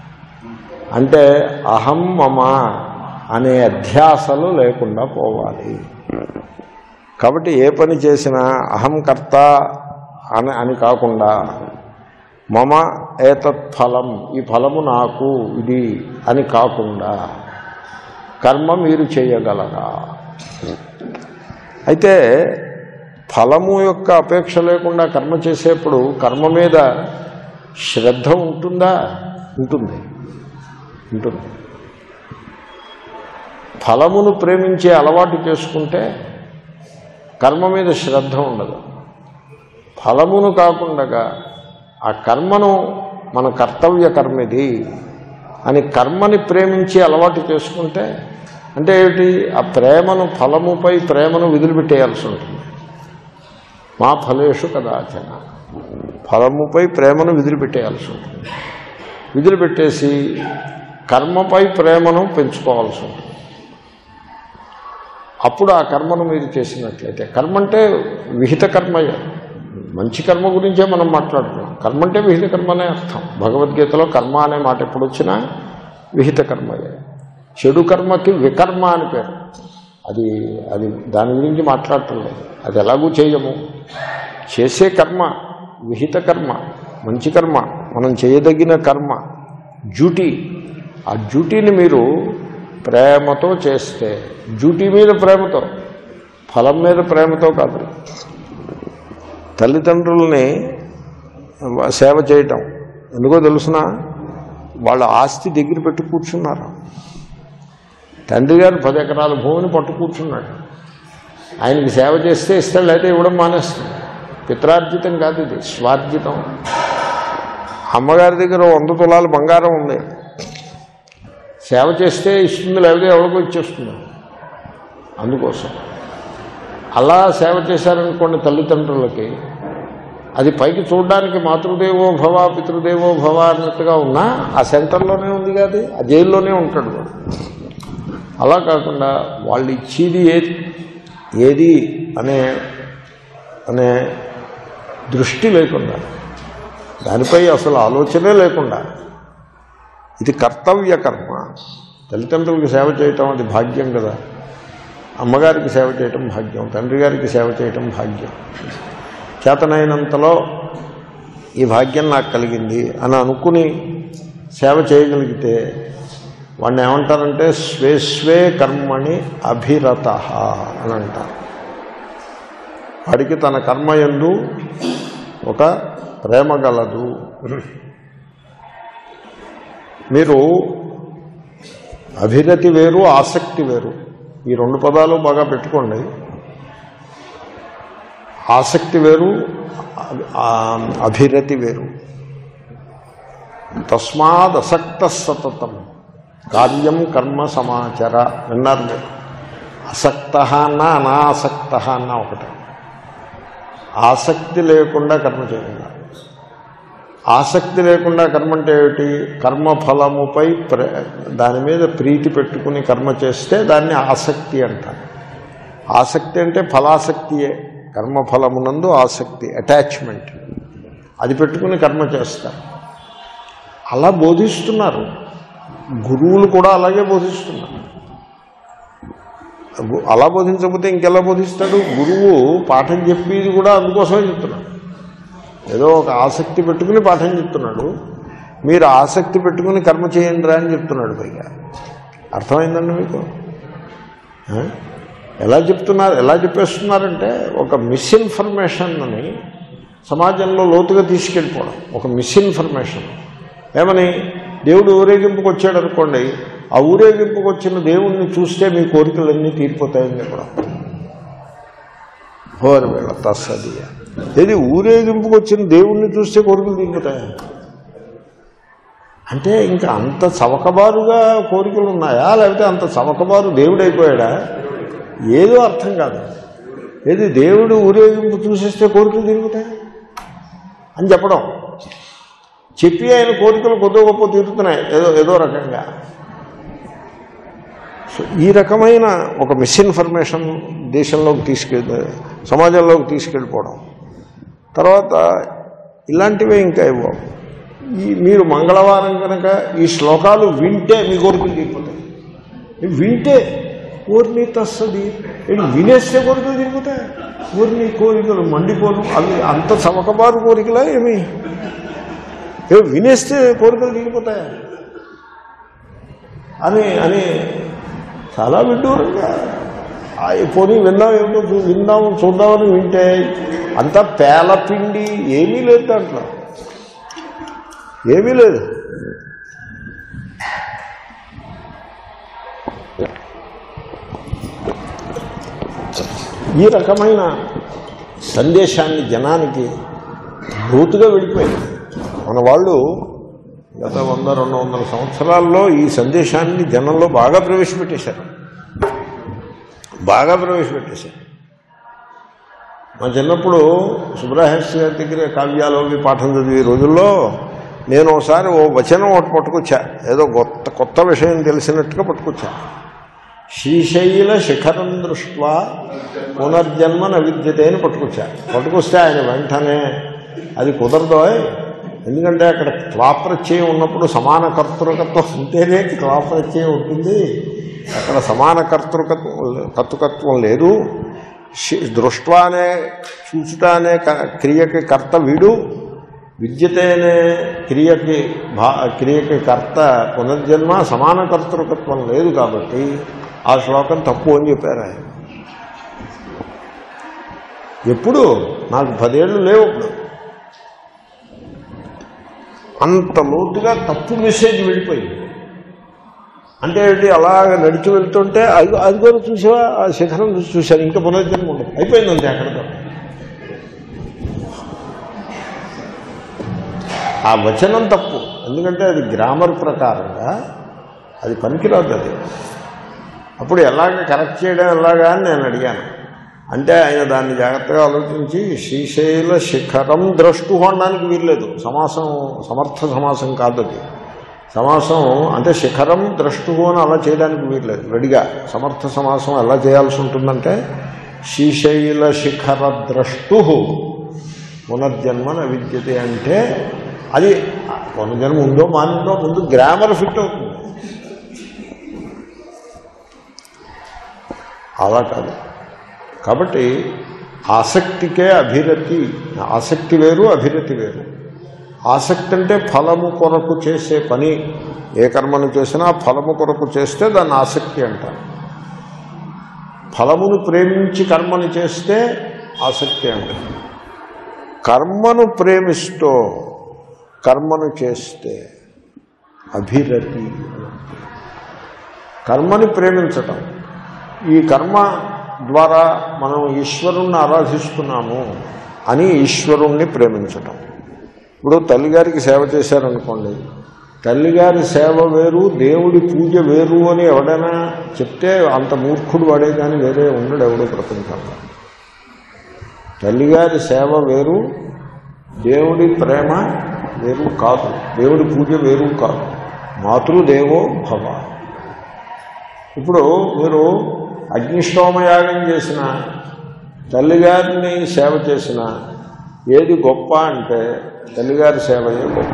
అంటే అహం మమ అనే అధ్యాసలు లేకుండా పోవాలి కాబట్టి ఏ పని చేసినా అహం కర్త అని అని కాకుండా మమ ఏతత్ ఫలం ఈ ఫలము నాకు ఇది అని కాకుండా కర్మ మీరు చేయగలరా అయితే ఫలము యొక్క అపేక్ష లేకుండా కర్మ చేసేప్పుడు కర్మ మీద శ్రద్ధ ఉంటుందా ఉంటుంది ఉంటుంది ఫలమును ప్రేమించే అలవాటు చేసుకుంటే కర్మ మీద శ్రద్ధ ఉండదు ఫలమును కాకుండా ఆ కర్మను మన కర్తవ్య కర్మ ఇది అని కర్మని ప్రేమించి అలవాటు చేసుకుంటే అంటే ఏమిటి ఆ ప్రేమను ఫలముపై ప్రేమను వదిలిపెట్టేయాల్సి ఉంటుంది మా ఫలేషు కదాచన ఫలముపై ప్రేమను విదిలిపెట్టేయాల్సి ఉంటుంది విదిలిపెట్టేసి కర్మపై ప్రేమను పెంచుకోవాల్సి ఉంటుంది అప్పుడు ఆ కర్మను మీరు చేసినట్లయితే కర్మ అంటే విహిత కర్మయే మంచి కర్మ గురించే మనం మాట్లాడుతున్నాం కర్మ అంటే విహిత కర్మ అనే అర్థం భగవద్గీతలో కర్మ అనే మాట ఎప్పుడు వచ్చినా విహిత కర్మయే చెడు కర్మకి వికర్మ అని పేరు అది అది దాని గురించి మాట్లాడటం లేదు అది ఎలాగూ చేయము చేసే కర్మ విహిత కర్మ మంచి కర్మ మనం చేయదగిన కర్మ డ్యూటీ ఆ డ్యూటీని మీరు ప్రేమతో చేస్తే డ్యూటీ మీద ప్రేమతో ఫలం మీద ప్రేమతో కాదు తల్లిదండ్రుల్ని సేవ చేయటం ఎందుకో తెలుసిన వాళ్ళ ఆస్తి దగ్గర పెట్టి కూర్చున్నారు తండ్రి గారు పది ఎకరాల భూమిని పట్టు కూర్చున్నాడు ఆయనకి సేవ చేస్తే ఇస్తాడు లేకపోతే ఇవ్వడం మానేస్తాడు పిత్రార్జితం కాదు ఇది స్వార్జితం అమ్మగారి దగ్గర వంద తులాల బంగారం ఉంది సేవ చేస్తే ఇస్తుంది లేకపోతే ఎవరికో ఇచ్చేస్తుంది అందుకోసం అలా సేవ చేశారనుకోండి తల్లిదండ్రులకి అది పైకి చూడడానికి మాతృదేవో భవ పితృదేవో భవ అన్నట్టుగా ఉన్నా ఆ సెంటర్లోనే ఉంది కాదు ఆ జైల్లోనే ఉంటాడు వాడు అలా కాకుండా వాళ్ళు ఇచ్చేది ఏది ఏది అనే అనే దృష్టి లేకుండా దానిపై అసలు ఆలోచనే లేకుండా ఇది కర్తవ్య కర్మ తల్లిదండ్రులకు సేవ చేయటం అది భాగ్యం కదా అమ్మగారికి సేవ చేయటం భాగ్యం తండ్రి గారికి సేవ చేయటం భాగ్యం చేతనైనంతలో ఈ భాగ్యం నాకు కలిగింది అని అనుకుని సేవ చేయగలిగితే వాడిని ఏమంటారంటే స్వే స్వే కర్మణి అభిరత అని అంటారు వాడికి తన కర్మయందు ఒక ప్రేమ గలదు మీరు అభిరతి వేరు ఆసక్తి వేరు ఈ రెండు పదాలు బాగా పెట్టుకోండి ఆసక్తి వేరు ఆ, అభిరతి వేరు తస్మాద్ అసక్త సతతం కార్యం కర్మ సమాచర విన్నారు మీరు అసక్త అన్న అనాసక్త అన్న ఒకటే ఆసక్తి లేకుండా కర్మ చేయాలి ఆసక్తి లేకుండా కర్మ అంటే ఏమిటి కర్మఫలముపై ప్ర దాని మీద ప్రీతి పెట్టుకుని కర్మ చేస్తే దాన్ని ఆసక్తి అంటారు ఆసక్తి అంటే ఫలాసక్తియే కర్మఫలమునందు ఆసక్తి అటాచ్మెంట్ అది పెట్టుకుని కర్మ చేస్తారు అలా బోధిస్తున్నారు గురువులు కూడా అలాగే బోధిస్తున్నారు గు- అలా బోధించకపోతే ఇంకెలా బోధిస్తాడు గురువు పాఠం చెప్పేది కూడా అందుకోసమే చెప్తున్నాడు ఏదో ఒక ఆసక్తి పెట్టుకుని పాఠం చెప్తున్నాడు మీరు ఆసక్తి పెట్టుకుని కర్మ చేయండి రా అని చెప్తున్నాడు పైగా అర్థమైందండి మీకు ఆ? ఎలా చెప్తున్నారు ఎలా చెప్పేస్తున్నారంటే ఒక మిస్ఇన్ఫర్మేషన్ అని సమాజంలో లోతుగా తీసుకెళ్ళిపోవడం ఒక మిస్ఇన్ఫర్మేషన్ ఏమని దేవుడు ఊరేగింపుకు వచ్చాడు అనుకోండి ఆ ఊరేగింపుకు వచ్చిన దేవుణ్ణి చూస్తే మీ కోరికలన్నీ తీరిపోతాయని చెప్పడం హోరు వేళ తస్సది ఏది ఊరేగింపుకు వచ్చిన దేవుణ్ణి చూస్తే కోరికలు తీరిపోతాయా అంటే ఇంకా అంత చవకబారుగా కోరికలు ఉన్నాయా లేకపోతే అంత చవకబారు దేవుడైపోయాడా ఏదో అర్థం కాదు ఏది దేవుడు ఊరేగింపు చూసేస్తే కోరికలు తిరుగుతాయి అని చెప్పడం చెప్పి ఆయన కోరికలు కొద్ది గొప్ప తీరుతున్నాయి ఏదో ఏదో రకంగా సో ఈ రకమైన ఒక మిస్ఇన్ఫర్మేషన్ దేశంలోకి తీసుకెళ్ళి సమాజంలోకి తీసుకెళ్ళిపోవడం తర్వాత ఇలాంటివే ఇంకా ఇవ్వవు ఈ మీరు మంగళవారం కనుక ఈ శ్లోకాలు వింటే మీ కోరికలు తీరిపోతాయి ఇవి వింటే ఊరిని తస్తుంది ఇవి వినేస్తే కోరికలు తిరుగుతాయి ఊరిని కోరికలు మండిపోను అవి అంత చవకబారు కోరికలా ఏమి ఏమి వినేస్తే కోరికలు తీరిపోతాయా అని అని చాలా విడ్డూరంగా ఆ, పోనీ విందాం ఏమిటో చూ- విందాం చూద్దామని వింటే అంతా పేలపిండి ఏమీ లేదు దాంట్లో ఏమీ లేదు ఈ రకమైన సందేశాన్ని జనానికి లోతుగా వెళ్ళిపోయింది మన వాళ్ళు గత వంద రెండు వందల సంవత్సరాల్లో ఈ సందేశాన్ని జనంలో బాగా ప్రవేశపెట్టేశారు బాగా ప్రవేశపెట్టేశారు మా చిన్నప్పుడు సుబ్రహస్య గారి దగ్గర కావ్యాలు అవి పాఠం చదివే రోజుల్లో నేను ఒకసారి ఓ వచనం ఒకటి పట్టుకొచ్చా ఏదో కొత్త కొత్త విషయం తెలిసినట్టుగా పట్టుకొచ్చా శ్రీశైల శిఖరం దృష్ట్వా పునర్జన్మ నవిద్యతే అని పట్టుకొచ్చా పట్టుకొస్తే ఆయన వెంటనే అది కుదరదో ఎందుకంటే అక్కడ క్లాప్రత్యయం ఉన్నప్పుడు సమాన కర్తృకత్వం ఉంటేనే క్లాప్రత్యయం ఉంటుంది అక్కడ సమాన కర్తృకత్వం కర్తృకత్వం లేదు శి- దృష్ట్వా అనే చూచుట అనే క- క్రియకి కర్త వీడు విద్యతే అనే క్రియకి భా క్రియకి కర్త పునర్జన్మ సమాన కర్తృకత్వం లేదు కాబట్టి ఆ శ్లోకం తప్పు అని చెప్పారు ఆయన ఎప్పుడు నాకు పదేళ్ళు లేవు అప్పుడు అంత లోతుగా తప్పు మెసేజ్ వెళ్ళిపోయింది అంటే ఏంటి అలాగ నడిచి వెళ్తుంటే అది అది కూడా చూసావా ఆ శిఖరం చూసి చూశాను ఇంకా పునర్జన్మ ఉండదు అయిపోయింది అంతే అక్కడితో ఆ వచనం తప్పు ఎందుకంటే అది గ్రామర్ ప్రకారంగా అది పనికిరాదు అది అప్పుడు ఎలాగ కరెక్ట్ చేయడం ఎలాగా అని నేను అడిగాను అంటే ఆయన దాన్ని జాగ్రత్తగా ఆలోచించి శ్రీశైల శిఖరం ద్రష్టు అనడానికి వీల్లేదు సమాసం సమర్థ సమాసం కాదు అది సమాసం అంటే శిఖరం ద్రష్టు అని అలా చేయడానికి వీల్లేదు రెడీగా సమర్థ సమాసం ఎలా చేయాల్సి ఉంటుందంటే శ్రీశైల శిఖర ద్రష్టు పునర్జన్మ విద్యతే అంటే అది పునర్జన్మ ఉందో మానిందో ముందు గ్రామర్ ఫిట్ అవుతుంది అలా కాదు కాబట్టి ఆసక్తికే అభిరతి ఆసక్తి వేరు అభిరతి వేరు ఆసక్తి అంటే ఫలము కొరకు చేసే పని ఏ కర్మను చేసినా ఫలము కొరకు చేస్తే దాన్ని ఆసక్తి అంటారు ఫలమును ప్రేమించి కర్మను చేస్తే ఆసక్తి అంటారు కర్మను ప్రేమిస్తూ కర్మను చేస్తే అభిరతి కర్మని ప్రేమించటం ఈ కర్మ ద్వారా మనం ఈశ్వరుణ్ణి ఆరాధిస్తున్నాము అని ఈశ్వరుణ్ణి ప్రేమించటం ఇప్పుడు తల్లిగారికి సేవ చేశారనుకోండి తల్లిగారి సేవ వేరు దేవుడి పూజ వేరు అని ఎవడైనా చెప్తే అంత మూర్ఖుడు వాడే కానీ వేరే ఉండడు ఎవడు ప్రపంచంలో తల్లిగారి సేవ వేరు దేవుడి ప్రేమ వేరు కాదు దేవుడి పూజ వేరు కాదు మాతృదేవో భవ ఇప్పుడు మీరు అగ్నిష్టోమయాగం చేసిన తల్లిగారిని సేవ చేసిన ఏది గొప్ప అంటే తల్లిగారి సేవయే గొప్ప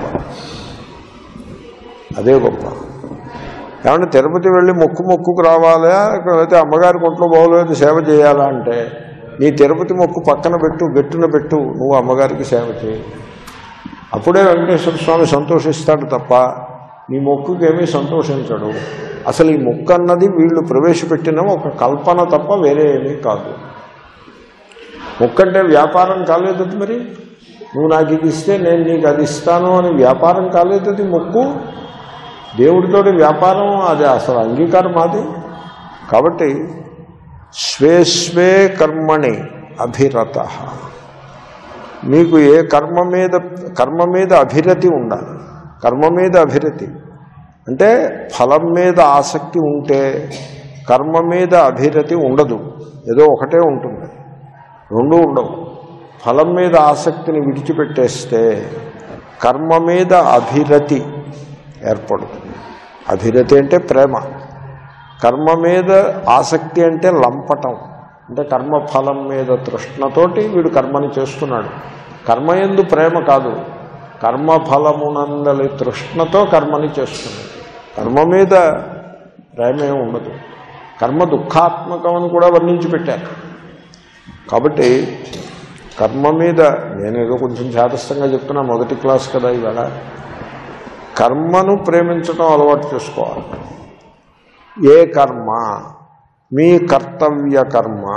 అదే గొప్ప ఏమంటే తిరుపతి వెళ్ళి మొక్కు మొక్కుకు రావాలా లేకపోతే అమ్మగారి కొంట్లో బాగోలేదు సేవ చేయాలా అంటే నీ తిరుపతి మొక్కు పక్కన పెట్టు గట్టున పెట్టు నువ్వు అమ్మగారికి సేవ చేయి అప్పుడే వెంకటేశ్వర స్వామి సంతోషిస్తాడు తప్ప నీ మొక్కుకేమీ సంతోషించడు అసలు ఈ మొక్కు అన్నది వీళ్ళు ప్రవేశపెట్టిన ఒక కల్పన తప్ప వేరే ఏమీ కాదు మొక్కు అంటే వ్యాపారం కాలేదు అది మరి నువ్వు నాకు ఇది ఇస్తే నేను నీకు అది ఇస్తాను అని వ్యాపారం కాలేదు అది మొక్కు దేవుడితోటి వ్యాపారం అది అసలు అంగీకారం అది కాబట్టి స్వే స్వే కర్మణి అభిరత మీకు ఏ కర్మ మీద కర్మ మీద అభిరతి ఉండాలి కర్మ మీద అభిరతి అంటే ఫలం మీద ఆసక్తి ఉంటే కర్మ మీద అభిరతి ఉండదు ఏదో ఒకటే ఉంటుంది రెండు ఉండవు ఫలం మీద ఆసక్తిని విడిచిపెట్టేస్తే కర్మ మీద అభిరతి ఏర్పడుతుంది అభిరతి అంటే ప్రేమ కర్మ మీద ఆసక్తి అంటే లంపటం అంటే కర్మ ఫలం మీద తృష్ణతోటి వీడు కర్మని చేస్తున్నాడు కర్మ ఎందు ప్రేమ కాదు కర్మ ఫలమునందలి తృష్ణతో కర్మని చేస్తున్నాడు కర్మ మీద ప్రేమే ఉండదు కర్మ దుఃఖాత్మకం అని కూడా వర్ణించి పెట్టారు కాబట్టి కర్మ మీద నేనేదో కొంచెం చేతస్థంగా చెప్తున్నా మొదటి క్లాస్ కదా ఇవాళ కర్మను ప్రేమించడం అలవాటు చేసుకోవాలి ఏ కర్మ మీ కర్తవ్య కర్మ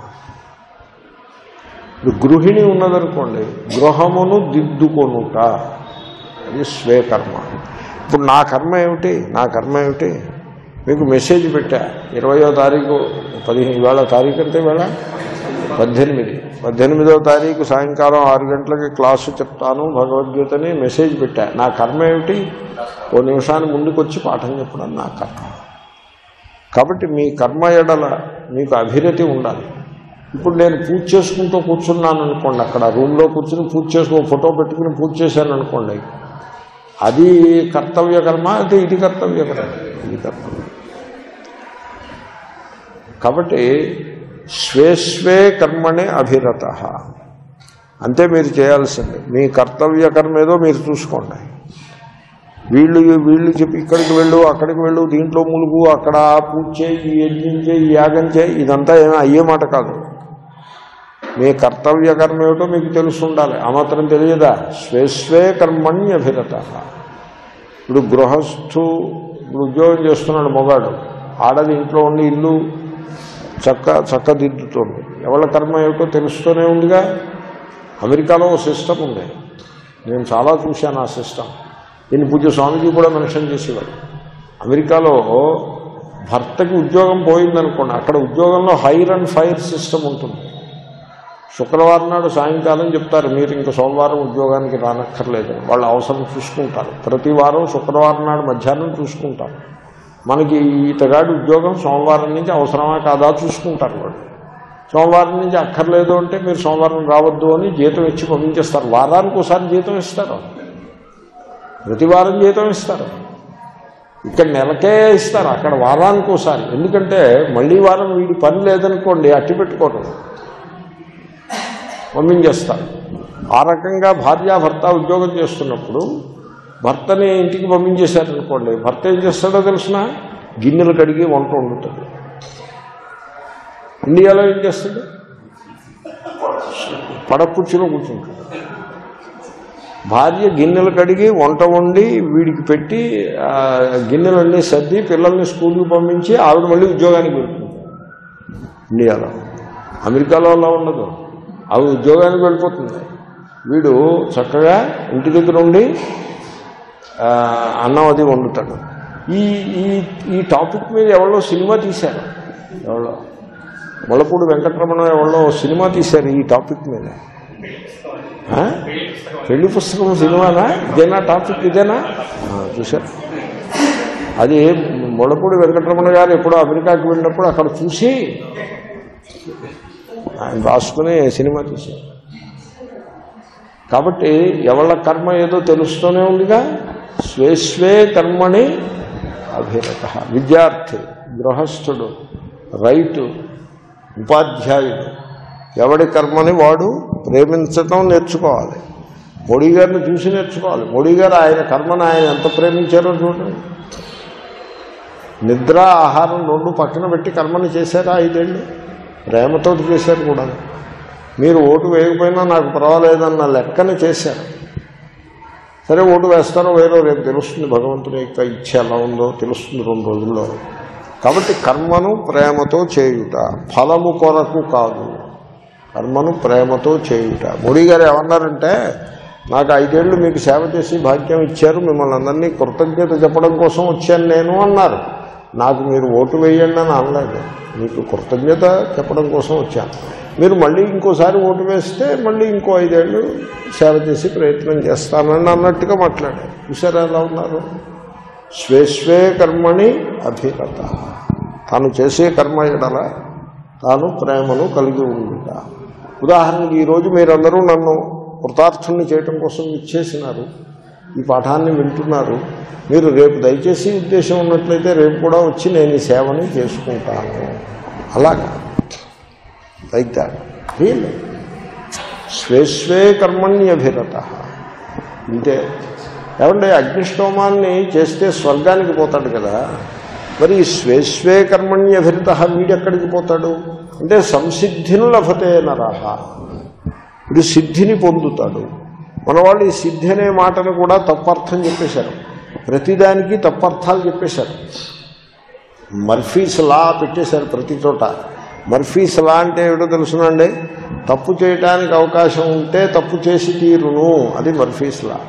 ఇప్పుడు గృహిణి ఉన్నదనుకోండి గృహమును దిద్దుకొనుట అది స్వే కర్మ ఇప్పుడు నా కర్మ ఏమిటి నా కర్మ ఏమిటి మీకు మెసేజ్ పెట్టా ఇరవయో తారీఖు పదిహేను ఇవాళ తారీఖు అంటే ఇవాళ పద్దెనిమిది పద్దెనిమిదవ తారీఖు సాయంకాలం ఆరు గంటలకి క్లాసు చెప్తాను భగవద్గీతని మెసేజ్ పెట్టా నా కర్మ ఏమిటి ఓ నిమిషాన్ని ముందుకు వచ్చి పాఠం చెప్పడం నా కర్మ కాబట్టి మీ కర్మ ఎడల మీకు అభిరతి ఉండాలి ఇప్పుడు నేను పూజ చేసుకుంటూ కూర్చున్నాను అనుకోండి అక్కడ రూమ్లో కూర్చుని పూజ చేసుకుని ఫోటో పెట్టుకుని పూజ చేశాను అనుకోండి అది కర్తవ్య కర్మ అయితే ఇది కర్తవ్య కర్మ ఇది కర్తవ్య కాబట్టి స్వేస్వే కర్మణి అభిరత అంతే మీరు చేయాల్సింది మీ కర్తవ్య కర్మ ఏదో మీరు చూసుకోండి వీళ్ళు వీళ్ళు చెప్పి ఇక్కడికి వెళ్ళు అక్కడికి వెళ్ళు దీంట్లో ములుగు అక్కడ పూజ చేయి ఈ యజ్ఞం చేయి ఈ యాగం చేయి ఇదంతా ఏమీ అయ్యే మాట కాదు మీ కర్తవ్య కర్మ ఏమిటో మీకు తెలుసు ఉండాలి ఆ మాత్రం తెలియదా స్వేస్వే కర్మణ్యభిరత ఇప్పుడు గృహస్థు ఇప్పుడు ఉద్యోగం చేస్తున్నాడు మొగాడు ఆడది ఇంట్లో ఉండి ఇల్లు చక్క చక్కదిద్దుతోంది ఎవరి కర్మ ఏమిటో తెలుస్తూనే ఉందిగా అమెరికాలో ఓ సిస్టమ్ ఉంది నేను చాలా చూశాను ఆ సిస్టమ్ దీన్ని పూజ్య స్వామీజీ కూడా మెన్షన్ చేసేవాడు అమెరికాలో భర్తకి ఉద్యోగం పోయిందనుకోండి అక్కడ ఉద్యోగంలో హైర్ అండ్ ఫైర్ సిస్టమ్ ఉంటుంది శుక్రవారం నాడు సాయంకాలం చెప్తారు మీరు ఇంక సోమవారం ఉద్యోగానికి రానక్కర్లేదని వాళ్ళు అవసరం చూసుకుంటారు ప్రతి వారం శుక్రవారం నాడు మధ్యాహ్నం చూసుకుంటారు మనకి ఈతగాడి ఉద్యోగం సోమవారం నుంచి అవసరమా కాదా చూసుకుంటారు వాళ్ళు సోమవారం నుంచి అక్కర్లేదు అంటే మీరు సోమవారం రావద్దు అని జీతం ఇచ్చి పంపించేస్తారు వారానికి ఒకసారి జీతం ఇస్తారు ప్రతి వారం జీతం ఇస్తారు ఇక్కడ నెలకే ఇస్తారు అక్కడ వారానికి ఒకసారి ఎందుకంటే మళ్ళీ వారం వీడి పని లేదనుకోండి అట్టి పెట్టుకోవడం పంపించేస్తారు ఆ రకంగా భార్యాభర్త ఉద్యోగం చేస్తున్నప్పుడు భర్తని ఇంటికి పంపించేశారనుకోండి భర్త ఏం చేస్తాడో తెలిసిన గిన్నెలు కడిగి వంట వండుతాడు ఇండియాలో ఏం చేస్తాడు పడకుర్చీలో కూర్చుంటాడు భార్య గిన్నెలు కడిగి వంట వండి వీడికి పెట్టి ఆ, గిన్నెలన్నీ సర్ది పిల్లల్ని స్కూల్కి పంపించి ఆవిడ మళ్ళీ ఉద్యోగానికి వెళ్తుంది ఇండియాలో అమెరికాలో అలా ఉండదు ఆవిడ ఉద్యోగానికి వెళ్ళిపోతుంది వీడు చక్కగా ఇంటి దగ్గర ఉండి ఆ, అన్నం అది వండుతాడు ఈ ఈ ఈ టాపిక్ మీద ఎవరో సినిమా తీశారు ఎవరో ముళ్ళపూడి వెంకటరమణ ఎవరో సినిమా తీశారు ఈ టాపిక్ మీద ఆ? పెళ్లి పుస్తకం సినిమానా ఇదేనా టాపిక్ ఇదేనా ఆ, చూశారు అది ముళ్ళపూడి వెంకటరమణ గారు ఎప్పుడో అమెరికాకి వెళ్ళినప్పుడు అక్కడ చూసి ఆయన రాసుకుని సినిమా తీశారు కాబట్టి ఎవళ్ళ కర్మ ఏదో తెలుస్తూనే ఉందిగా స్వేస్వే కర్మని అభిరత విద్యార్థి గృహస్థుడు రైతు ఉపాధ్యాయుడు ఎవడి కర్మని వాడు ప్రేమించటం నేర్చుకోవాలి మోడీ గారిని చూసి నేర్చుకోవాలి మోడీ గారు ఆయన కర్మను ఆయన ఎంత ప్రేమించారో చూడండి నిద్ర ఆహారం రెండు పక్కన పెట్టి కర్మని చేశారా ఐదేళ్ళు ప్రేమతో చేశారు కూడా మీరు ఓటు వేయకపోయినా నాకు పర్వాలేదన్న లెక్కన చేశారు సరే ఓటు వేస్తారో వేరో రేపు తెలుస్తుంది భగవంతుని యొక్క ఇచ్చ ఎలా ఉందో తెలుస్తుంది రెండు రోజుల్లో కాబట్టి కర్మను ప్రేమతో చేయుట ఫలము కొరకు కాదు కర్మను ప్రేమతో చేయుట మోడీ గారు ఏమన్నారంటే నాకు ఐదేళ్లు మీకు సేవ చేసి భాగ్యం ఇచ్చారు మిమ్మల్ని అందరినీ కృతజ్ఞత చెప్పడం కోసం వచ్చాను నేను అన్నారు నాకు మీరు ఓటు వేయండి అని అనలేదు మీకు కృతజ్ఞత చెప్పడం కోసం వచ్చాను మీరు మళ్ళీ ఇంకోసారి ఓటు వేస్తే మళ్ళీ ఇంకో ఐదేళ్ళు సేవ చేసి ప్రయత్నం చేస్తానని అన్నట్టుగా మాట్లాడారు చూసారా ఎలా ఉన్నారు స్వేస్వే కర్మణి అభిరత తాను చేసే కర్మ ఎడల తాను ప్రేమను కలిగి ఉండుట ఉదాహరణకి ఈరోజు మీరందరూ నన్ను కృతార్థుల్ని చేయటం కోసం ఇచ్చేసినారు ఈ పాఠాన్ని వింటున్నారు మీరు రేపు దయచేసి ఉద్దేశం ఉన్నట్లయితే రేపు కూడా వచ్చి నేను ఈ సేవని చేసుకుంటాను అలాగా లైక్ దాట్ రియల్లీ స్వేస్వే కర్మణ్యభిరత ఇంతే ఏమంటే అగ్నిష్టోమాన్ని చేస్తే స్వర్గానికి పోతాడు కదా మరి ఈ స్వేస్వే కర్మణ్యభిరత వీడెక్కడికి పోతాడు అంటే సంసిద్ధిని లభతే నరహ వీడు సిద్ధిని పొందుతాడు మన వాళ్ళు ఈ సిద్ధి అనే మాటను కూడా తప్పర్థం చెప్పేశారు ప్రతిదానికి తప్పర్థాలు చెప్పేశారు మర్ఫీస్ లా పెట్టేశారు ప్రతి చోట మర్ఫీస్ లా అంటే ఏమిటో తెలుసునండి తప్పు చేయడానికి అవకాశం ఉంటే తప్పు చేసి తీరును అది మర్ఫీస్ లా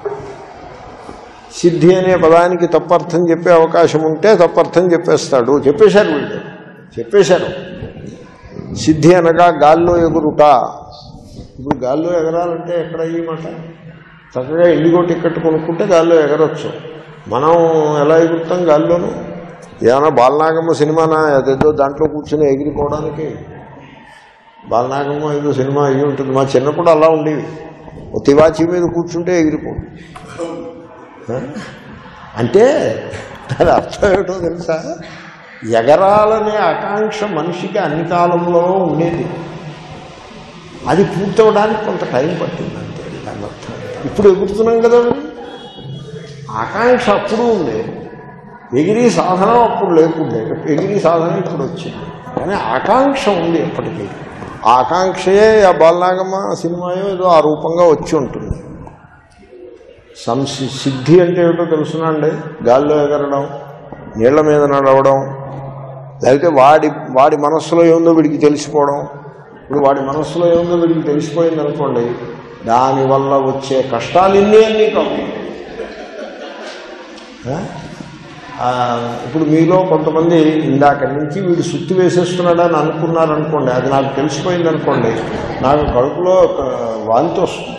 సిద్ధి అనే పదానికి తప్పర్థం చెప్పే అవకాశం ఉంటే తప్పర్థం చెప్పేస్తాడు చెప్పేశారు వీళ్ళు చెప్పేశారు సిద్ధి అనగా గాల్లో ఎగురుట ఇప్పుడు గాల్లో ఎగరాలంటే ఎక్కడ ఈ మాట చక్కగా ఇండిగో టికెట్ కొనుక్కుంటే గాల్లో ఎగరొచ్చు మనం ఎలా ఎగురుతాం గాల్లోనూ ఏమైనా బాలనాగమ్మ సినిమానా అదేదో దాంట్లో కూర్చొని ఎగిరిపోవడానికి బాలనాగమ్మ ఏదో సినిమా అయ్యి ఉంటుంది మా చిన్నప్పుడు అలా ఉండేవి ఓ తివాచి మీద కూర్చుంటే ఎగిరిపోదు ఆ? అంటే దాని అర్థం ఏమిటో తెలుసా ఎగరాలనే ఆకాంక్ష మనిషికి అన్ని కాలంలో ఉండేది అది పూర్తవడానికి కొంత టైం పట్టింది అంతే దాని అర్థం ఇప్పుడు ఎగురుతున్నాం కదా మరి. ఆకాంక్ష అప్పుడు ఉంది ఎగిరి సాధన అప్పుడు లేకుండే ఎగిరి సాధన ఇప్పుడు వచ్చింది కానీ ఆకాంక్ష ఉంది ఎప్పటికీ ఆ ఆకాంక్షయే ఆ బాలనాగమ్మ సినిమాయో ఏదో ఆ రూపంగా వచ్చి ఉంటుంది సంసి సిద్ధి అంటే ఏమిటో తెలుసునండి గాల్లో ఎగరడం నీళ్ల మీద నడవడం లేకపోతే వాడి వాడి మనస్సులో ఏముందో వీడికి తెలిసిపోవడం ఇప్పుడు వాడి మనస్సులో ఏముందో వీడికి తెలిసిపోయింది అనుకోండి దానివల్ల వచ్చే కష్టాలు ఇన్ని అన్నీ కావు ఆ? ఆ, ఇప్పుడు మీలో కొంతమంది ఇందాక నుంచి వీడు సుత్తి వేసేస్తున్నాడని అనుకున్నారనుకోండి అది నాకు తెలిసిపోయింది అనుకోండి నాకు కడుపులో ఒక వాంతి వస్తుంది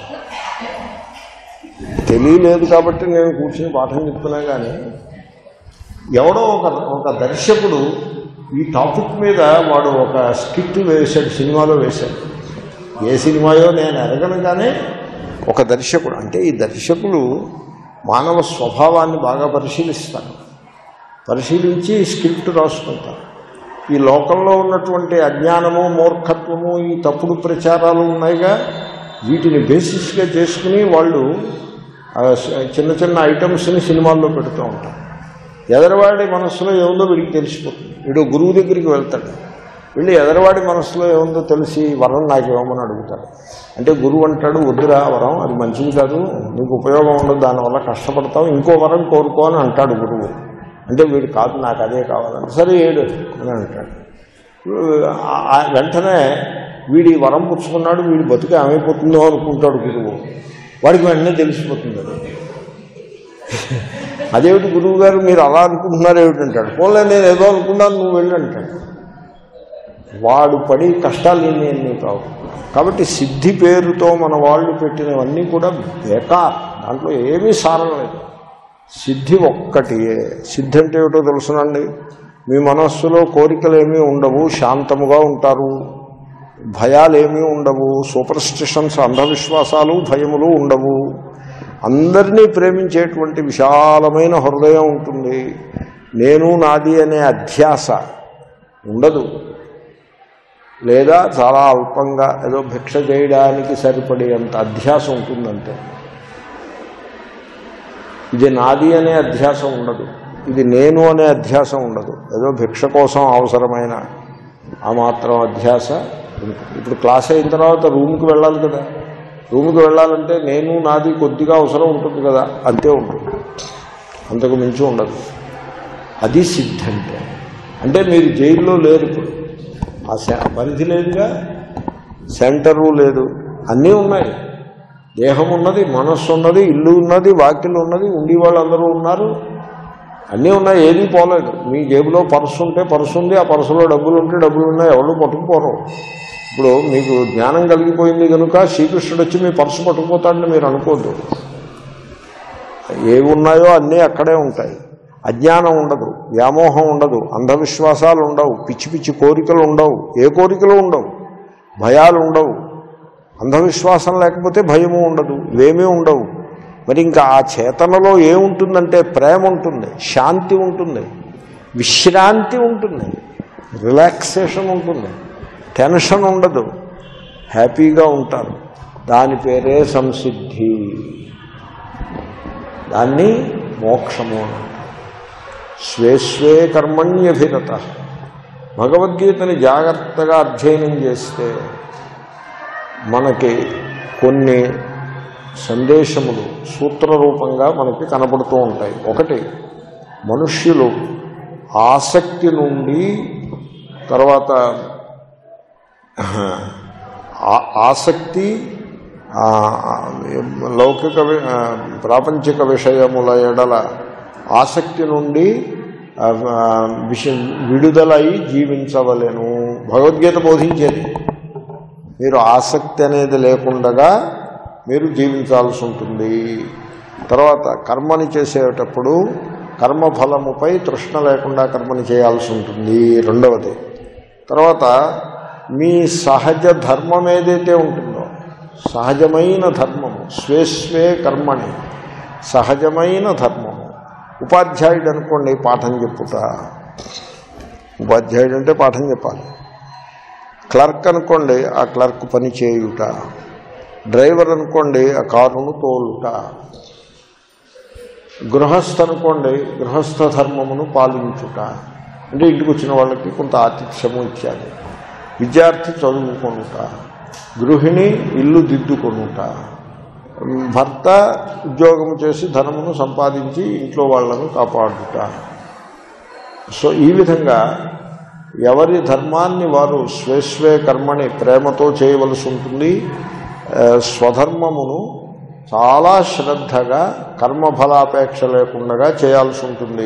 తెలియలేదు కాబట్టి నేను కూర్చుని పాఠం చెప్తున్నా కానీ ఎవడో ఒక ఒక దర్శకుడు ఈ టాపిక్ మీద వాడు ఒక స్కిట్ వేశాడు సినిమాలో వేశాడు ఏ సినిమాయో నేను ఎరగను కానీ ఒక దర్శకుడు అంటే ఈ దర్శకులు మానవ స్వభావాన్ని బాగా పరిశీలిస్తారు పరిశీలించి స్క్రిప్ట్ రాసుకుంటారు ఈ లోకంలో ఉన్నటువంటి అజ్ఞానము మూర్ఖత్వము ఈ తప్పుడు ప్రచారాలు ఉన్నాయిగా వీటిని బేసిస్గా చేసుకుని వాళ్ళు ఆ, చిన్న చిన్న ఐటమ్స్ని సినిమాల్లో పెడుతూ ఉంటారు ఎదరవాడి మనస్సులో ఏముందో వీడికి తెలిసిపోతుంది వీడు గురువు దగ్గరికి వెళ్తాడు వెళ్ళి ఎదరవాడి మనస్సులో ఏముందో తెలిసి వరం నాకు ఇవ్వమని అడుగుతాడు అంటే గురువు అంటాడు వద్దురా వరం అది మంచిది కాదు నీకు ఉపయోగం ఉండదు దానివల్ల కష్టపడతావు ఇంకో వరం కోరుకో అని అంటాడు గురువు అంటే వీడు కాదు నాకు అదే కావాలంటే సరే ఏడు అని అంటాడు ఆ- ఆ వెంటనే వీడి వరం పుచ్చుకున్నాడు వీడి బతుకు ఏమైపోతుందో అనుకుంటాడు గురువు వాడికి వెంటనే తెలిసిపోతుంది అది అదేమిటి గురువు గారు మీరు అలా అనుకుంటున్నారు ఏమిటంటాడు పోలే నేను ఏదో అనుకున్నాను నువ్వు వెళ్ళి అంటాడు వాడు పడి కష్టాలు ఎన్ని ఎన్ని కావు కాబట్టి సిద్ధి పేరుతో మన వాళ్ళు పెట్టినవన్నీ కూడా బేకార్ దాంట్లో ఏమీ సారం లేదు సిద్ధి ఒక్కటియే సిద్ధి అంటే ఏమిటో తెలుసునండి మీ మనస్సులో కోరికలు ఏమీ ఉండవు శాంతముగా ఉంటారు భయాలు ఏమీ ఉండవు సూపర్ స్టిషన్స్ అంధవిశ్వాసాలు భయములు ఉండవు అందరినీ ప్రేమించేటువంటి విశాలమైన హృదయం ఉంటుంది నేను నాది అనే అధ్యాస ఉండదు లేదా చాలా అల్పంగా ఏదో భిక్ష చేయడానికి సరిపడేంత అధ్యాస ఉంటుందంటే ఇది నాది అనే అధ్యాసం ఉండదు ఇది నేను అనే అధ్యాసం ఉండదు ఏదో భిక్ష కోసం అవసరమైన ఆ మాత్రం అధ్యాస ఉంటుంది ఇప్పుడు క్లాస్ అయిన తర్వాత రూమ్కి వెళ్ళాలి కదా రూమ్కి వెళ్ళాలంటే నేను నాది కొద్దిగా అవసరం ఉంటుంది కదా అంతే ఉంటుంది అంతకు మించి ఉండదు అది సిద్ధి అంటే అంటే మీరు జైల్లో లేరు ఇప్పుడు ఆ సె- పరిధి లేదుగా సెంటరు లేదు అన్నీ ఉన్నాయి దేహం ఉన్నది మనస్సు ఉన్నది ఇల్లు ఉన్నది వాకిలు ఉన్నది ఉండి వాళ్ళందరూ ఉన్నారు అన్నీ ఉన్నాయి ఏదీ పోలేదు మీ జేబులో పర్సు ఉంటే పర్సు ఉంది ఆ పర్సులో డబ్బులు ఉంటే డబ్బులు ఉన్నాయి ఎవరు పట్టుకుపోరు ఇప్పుడు మీకు జ్ఞానం కలిగిపోయింది కనుక శ్రీకృష్ణుడు వచ్చి మీ పర్సు పట్టుకుపోతాడని మీరు అనుకోద్దు ఏవి ఉన్నాయో అన్నీ అక్కడే ఉంటాయి అజ్ఞానం ఉండదు వ్యామోహం ఉండదు అంధవిశ్వాసాలు ఉండవు పిచ్చి పిచ్చి కోరికలు ఉండవు ఏ కోరికలు ఉండవు భయాలు ఉండవు అంధవిశ్వాసం లేకపోతే భయము ఉండదు ఇవేమీ ఉండవు మరి ఇంకా ఆ చేతనలో ఏముంటుందంటే ప్రేమ ఉంటుంది శాంతి ఉంటుంది విశ్రాంతి ఉంటుంది రిలాక్సేషన్ ఉంటుంది టెన్షన్ ఉండదు హ్యాపీగా ఉంటారు దాని పేరే సంసిద్ధి దాన్ని మోక్షము అని అంటారు. స్వే స్వే కర్మణ్యభిరత భగవద్గీతని జాగ్రత్తగా అధ్యయనం చేస్తే మనకి కొన్ని సందేశములు సూత్ర రూపంగా మనకి కనపడుతూ ఉంటాయి ఒకటి మనుష్యులు ఆసక్తి నుండి తర్వాత ఆ- ఆసక్తి ఆ, లౌకిక వి- ఆ, ప్రాపంచిక విషయముల ఎడల ఆసక్తి నుండి ఆ, ఆ, విష విడుదలై జీవించవలెను భగవద్గీత బోధించేది మీరు ఆసక్తి అనేది లేకుండగా మీరు జీవించాల్సి ఉంటుంది తర్వాత కర్మని చేసేటప్పుడు కర్మఫలముపై తృష్ణ లేకుండా కర్మని చేయాల్సి ఉంటుంది రెండవది తర్వాత మీ సహజ ధర్మం ఏదైతే ఉంటుందో సహజమైన ధర్మము స్వేస్వే కర్మని సహజమైన ధర్మము ఉపాధ్యాయుడు అనుకోండి పాఠం చెప్పుట ఉపాధ్యాయుడు అంటే పాఠం చెప్పాలి క్లర్క్ అనుకోండి ఆ క్లర్క్ పని చేయుట డ్రైవర్ అనుకోండి ఆ కారును తోలుట గృహస్థ అనుకోండి గృహస్థ ధర్మమును పాలించుట అంటే ఇంటికి వచ్చిన వాళ్ళకి కొంత ఆతిథ్యము ఇచ్చాలి విద్యార్థి చదువుకొనుట గృహిణి ఇల్లు దిద్దుకొనుట భర్త ఉద్యోగం చేసి ధనమును సంపాదించి ఇంట్లో వాళ్ళను కాపాడుట సో ఈ విధంగా ఎవరి ధర్మాన్ని వారు స్వేస్వే కర్మని ప్రేమతో చేయవలసి ఉంటుంది ఆ, స్వధర్మమును చాలా శ్రద్ధగా కర్మఫలాపేక్ష లేకుండా చేయాల్సి ఉంటుంది